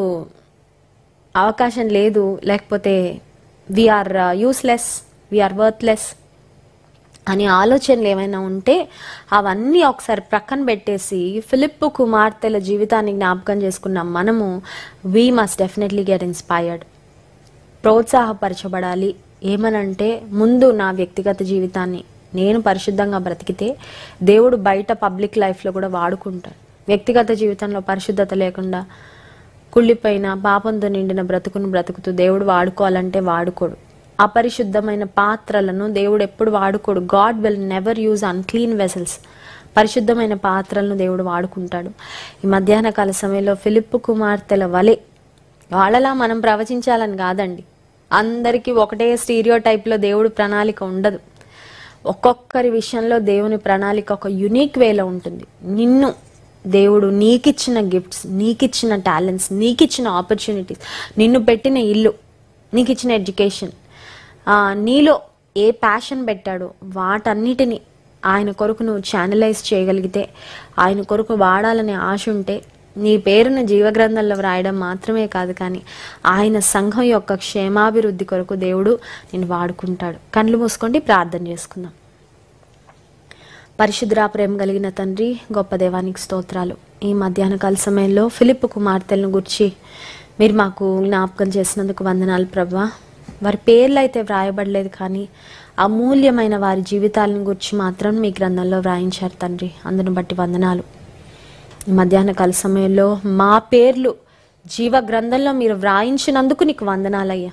అవకాశం లేదు లేకపోతే వీఆర్ యూస్లెస్ వీఆర్ వర్త్లెస్ అనే ఆలోచనలు ఏమైనా ఉంటే అవన్నీ ఒకసారి ప్రక్కన పెట్టేసి ఫిలిప్ కుమార్తెల జీవితాన్ని జ్ఞాపకం చేసుకున్న మనము we must definitely get inspired ప్రోత్సాహపరచబడాలి ఏమనంటే ముందు నా వ్యక్తిగత జీవితాన్ని నేను పరిశుద్ధంగా బ్రతికితే దేవుడు బయట పబ్లిక్ లైఫ్లో కూడా వాడుకుంటాడు వ్యక్తిగత జీవితంలో పరిశుద్ధత లేకుండా కుళ్ళిపోయిన పాపంతో నిండిన బ్రతుకును బ్రతుకుతూ దేవుడు వాడుకోవాలంటే వాడుకోడు అపరిశుద్ధమైన పాత్రలను దేవుడు ఎప్పుడు వాడుకోడు God will never use unclean vessels పరిశుద్ధమైన పాత్రలను దేవుడు వాడుకుంటాడు ఈ మధ్యాహ్న కాల సమయంలో ఫిలిప్ కుమార్తెల వలె వాళ్ళలా మనం ప్రవచించాలని కాదండి అందరికీ ఒకటే స్టీరియో టైప్లో దేవుడు ప్రణాళిక ఉండదు ఒక్కొక్కరి విషయంలో దేవుని ప్రణాళిక ఒక యునిక్ వేలో ఉంటుంది నిన్ను దేవుడు నీకిచ్చిన గిఫ్ట్స్ నీకిచ్చిన టాలెంట్స్ నీకిచ్చిన ఆపర్చునిటీస్ నిన్ను పెట్టిన ఇల్లు నీకిచ్చిన ఎడ్యుకేషన్ నీలో ఏ ప్యాషన్ పెట్టాడో వాటన్నిటిని ఆయన కొరకు నువ్వు ఛానలైజ్ చేయగలిగితే ఆయన కొరకు వాడాలనే ఆశ ఉంటే నీ పేరును జీవగ్రంథంలో వ్రాయడం మాత్రమే కాదు కానీ ఆయన సంఘం యొక్క క్షేమాభివృద్ధి కొరకు దేవుడు నేను వాడుకుంటాడు కళ్ళు మూసుకోండి ప్రార్థన చేసుకుందాం పరిశుద్రా ప్రేమ కలిగిన తండ్రి గొప్ప దేవానికి స్తోత్రాలు ఈ మధ్యాహ్న కాల సమయంలో ఫిలిప్ కుమార్తెలను గుర్చి మీరు మాకు జ్ఞాపకం చేసినందుకు వందనాలు ప్రభా వారి పేర్లు అయితే వ్రాయబడలేదు కానీ అమూల్యమైన వారి జీవితాలను గురించి మాత్రం మీ గ్రంథంలో వ్రాయించారు తండ్రి అందును బట్టి వందనాలు ఈ మధ్యాహ్న కాల సమయంలో మా పేర్లు జీవ గ్రంథంలో మీరు వ్రాయించినందుకు నీకు వందనాలయ్యా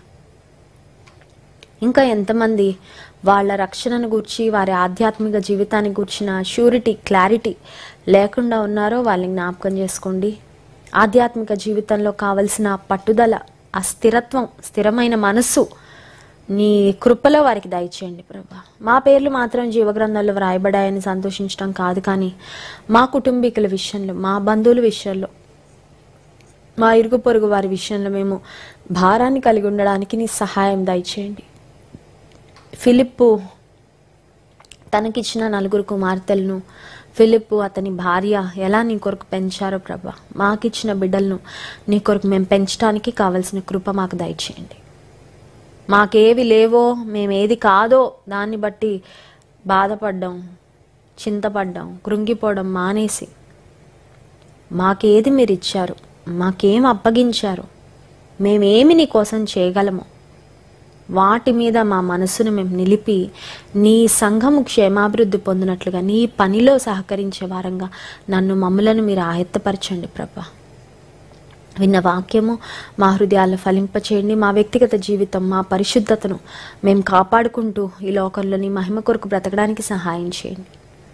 ఇంకా ఎంతమంది వాళ్ళ రక్షణను గూర్చి వారి ఆధ్యాత్మిక జీవితాన్ని గూర్చిన షూరిటీ క్లారిటీ లేకుండా ఉన్నారో వాళ్ళని జ్ఞాపకం చేసుకోండి ఆధ్యాత్మిక జీవితంలో కావలసిన పట్టుదల ఆ స్థిరత్వం స్థిరమైన మనస్సు నీ కృపలో వారికి దయచేయండి ప్రభా మా పేర్లు మాత్రం జీవగ్రంథాల్లో వ్రాయబడాయని సంతోషించడం కాదు కానీ మా కుటుంబీకుల విషయంలో మా బంధువుల విషయంలో మా ఇరుగు పొరుగు వారి విషయంలో మేము భారాన్ని కలిగి ఉండడానికి నీ సహాయం దయచేయండి ఫిలిప్పు తనకిచ్చిన నలుగురు కుమార్తెలను ఫిలిప్పు అతని భార్య ఎలా నీ కొరకు పెంచారో ప్రభా మాకిచ్చిన బిడ్డలను నీ కొరకు మేము పెంచడానికి కావలసిన కృప మాకు దయచేయండి మాకేవి లేవో మేమేది కాదో దాన్ని బట్టి బాధపడ్డాం చింతపడ్డాం కృంగిపోవడం మానేసి మాకేది మీరు ఇచ్చారు మాకేం అప్పగించారు మేమేమి నీ కోసం చేయగలము వాటి మీద మా మనసును మేము నిలిపి నీ సంఘము క్షేమాభివృద్ధి పొందినట్లుగా నీ పనిలో సహకరించే వారంగా నన్ను మమ్ములను మీరు ఆయత్తపరచండి ప్రభా విన్న వాక్యము మా హృదయాల్లో ఫలింపచేయండి మా వ్యక్తిగత జీవితం మా పరిశుద్ధతను మేము కాపాడుకుంటూ ఈ లోకంలో నీ మహిమ కొరకు బ్రతకడానికి సహాయం చేయండి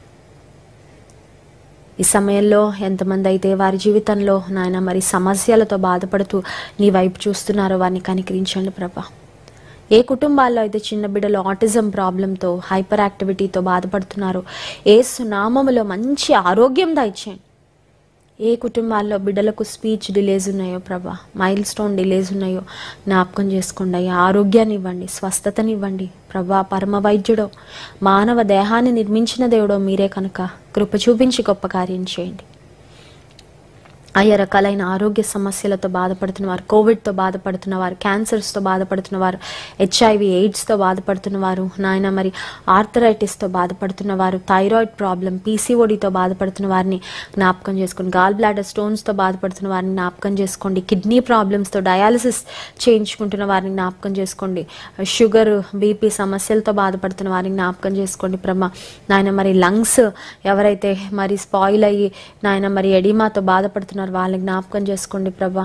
ఈ సమయంలో ఎంతమంది అయితే వారి జీవితంలో నాయన మరి సమస్యలతో బాధపడుతూ నీ వైపు చూస్తున్నారో వారిని కనికరించండి ప్రభా ఏ కుటుంబాల్లో అయితే చిన్న బిడ్డలు ఆటిజం ప్రాబ్లంతో హైపర్ యాక్టివిటీతో బాధపడుతున్నారో ఏ సునామములో మంచి ఆరోగ్యం దయచేయండి ఏ కుటుంబాల్లో బిడ్డలకు స్పీచ్ డిలేస్ ఉన్నాయో ప్రభా మైల్ స్టోన్ డిలేస్ ఉన్నాయో జ్ఞాపకం చేసుకోండి అయ్యా ఆరోగ్యాన్ని ఇవ్వండి స్వస్థతనివ్వండి ప్రభా పరమ వైద్యుడో మానవ దేహాన్ని నిర్మించిన దేవుడో మీరే కనుక కృప చూపించి గొప్ప కార్యం చేయండి ఆయా రకాలైన ఆరోగ్య సమస్యలతో బాధపడుతున్న వారు కోవిడ్తో బాధపడుతున్న వారు క్యాన్సర్స్తో బాధపడుతున్న వారు హెచ్ఐవి ఎయిడ్స్తో బాధపడుతున్న వారు నాయన మరి ఆర్థరైటిస్తో బాధపడుతున్న వారు థైరాయిడ్ ప్రాబ్లం పీసీఓడితో బాధపడుతున్న వారిని జ్ఞాపకం చేసుకోండి గాల్ బ్లాడర్ స్టోన్స్తో బాధపడుతున్న వారిని జ్ఞాపకం చేసుకోండి కిడ్నీ ప్రాబ్లమ్స్తో డయాలసిస్ చేయించుకుంటున్న వారిని జ్ఞాపకం చేసుకోండి షుగర్ బీపీ సమస్యలతో బాధపడుతున్న వారిని జ్ఞాపకం చేసుకోండి బ్రహ్మ నాయన మరి లంగ్స్ ఎవరైతే మరి స్పాయిల్ అయ్యి నాయన మరి ఎడిమాతో బాధపడుతున్నారు వాళ్ళని జ్ఞాపకం చేసుకోండి ప్రభా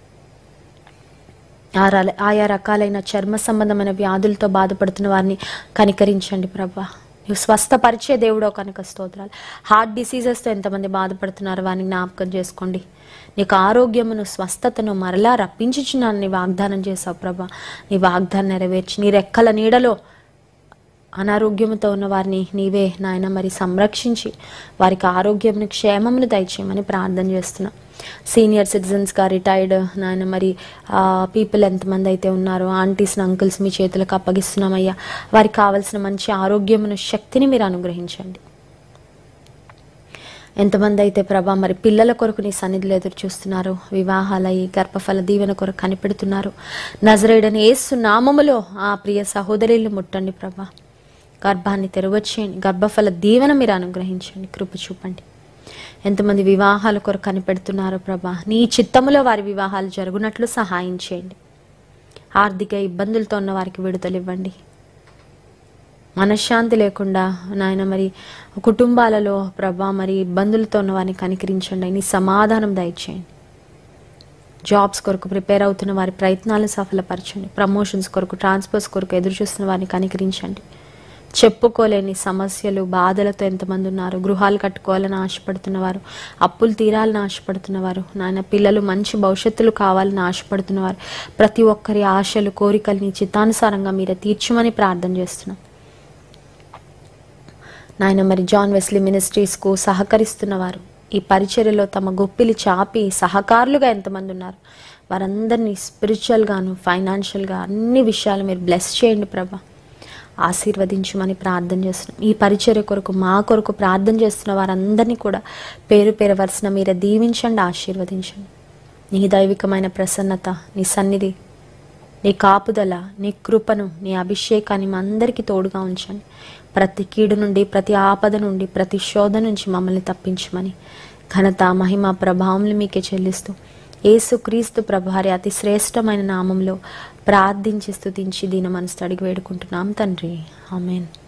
ఆ ర- ఆయా రకాలైన చర్మ సంబంధమైన వ్యాధులతో బాధపడుతున్న వారిని కనికరించండి ప్రభా నువ్వు స్వస్థపరిచే దేవుడో కనుక స్తోత్రాలు హార్ట్ డిసీజెస్తో ఎంతమంది బాధపడుతున్నారో వారిని జ్ఞాపకం చేసుకోండి నీకు ఆరోగ్యమును స్వస్థతను మరలా రప్పించుచున్నాను నీ వాగ్దానం చేసావు ప్రభా నీ వాగ్దానం నెరవేర్చి నీ రెక్కల నీడలో అనారోగ్యంతో ఉన్న వారిని నీవే నాయన మరి సంరక్షించి వారికి ఆరోగ్యమును క్షేమమును దయచేయమని ప్రార్థన చేస్తున్నా సీనియర్ సిటిజన్స్గా రిటైర్డ్ నాయన మరి పీపుల్ ఎంతమంది అయితే ఉన్నారో ఆంటీస్ అంకుల్స్ మీ చేతులకు అప్పగిస్తున్నామయ్యా వారికి కావలసిన మంచి ఆరోగ్యమును శక్తిని మీరు అనుగ్రహించండి ఎంతమంది అయితే ప్రభా మరి పిల్లల కొరకు నీ సన్నిధిలో ఎదురు చూస్తున్నారు వివాహాలయ్యి గర్భఫల దీవెన కొరకు కనిపెడుతున్నారు నజరేడని ఏసు నామములో ఆ ప్రియ సహోదరులు ముట్టండి ప్రభా గర్భాన్ని తెరవచ్చేయండి గర్భఫల దీవెన మీరు అనుగ్రహించండి కృప చూపండి ఎంతమంది వివాహాల కొరకు కనిపెడుతున్నారో ప్రభా నీ చిత్తములో వారి వివాహాలు జరుగునట్లు సహాయం చేయండి ఆర్థిక ఇబ్బందులతో ఉన్న వారికి విడుదల ఇవ్వండి మనశ్శాంతి లేకుండా నాయన మరి కుటుంబాలలో ప్రభా మరి ఇబ్బందులతో ఉన్న వారిని కనికరించండి నీ సమాధానం దయచేయండి జాబ్స్ కొరకు ప్రిపేర్ అవుతున్న వారి ప్రయత్నాలు సఫలపరచండి ప్రమోషన్స్ కొరకు ట్రాన్స్ఫర్స్ కొరకు ఎదురు చూస్తున్న వారిని కనికరించండి చెప్పుకోలేని సమస్యలు బాధలతో ఎంతమంది ఉన్నారు గృహాలు కట్టుకోవాలని ఆశపడుతున్నవారు అప్పులు తీరాలని ఆశపడుతున్నవారు నాయన పిల్లలు మంచి భవిష్యత్తులు కావాలని ఆశపడుతున్నవారు ప్రతి ఒక్కరి ఆశలు కోరికల్ని చిత్తానుసారంగా మీరే తీర్చమని ప్రార్థన చేస్తున్నాం నాయన మరి జాన్ వెస్లీ మినిస్ట్రీస్కు సహకరిస్తున్నవారు ఈ పరిచర్యలో తమ గొప్పిలి చాపి సహకారులుగా ఎంతమంది ఉన్నారు వారందరినీ స్పిరిచువల్గాను ఫైనాన్షియల్గా అన్ని విషయాలు మీరు బ్లెస్ చేయండి ప్రభా ఆశీర్వదించమని ప్రార్థన చేస్తున్నాం ఈ పరిచర్య కొరకు మా కొరకు ప్రార్థన చేస్తున్న వారందరినీ కూడా పేరు పేరు వరుసన మీరే దీవించండి ఆశీర్వదించండి నీ దైవికమైన ప్రసన్నత నీ సన్నిధి నీ కాపుదల నీ కృపను నీ అభిషేకాన్ని మా అందరికీ తోడుగా ఉంచండి ప్రతి కీడు నుండి ప్రతి ఆపద నుండి ప్రతి శోధ నుంచి మమ్మల్ని తప్పించమని ఘనత మహిమ ప్రభావములు మీకే చెల్లిస్తూ యేసుక్రీస్తు ప్రభారి అతి శ్రేష్టమైన నామంలో ప్రార్థించి స్తుతించి దీని మనసు అడిగి వేడుకుంటున్నాం తండ్రి ఆమెన్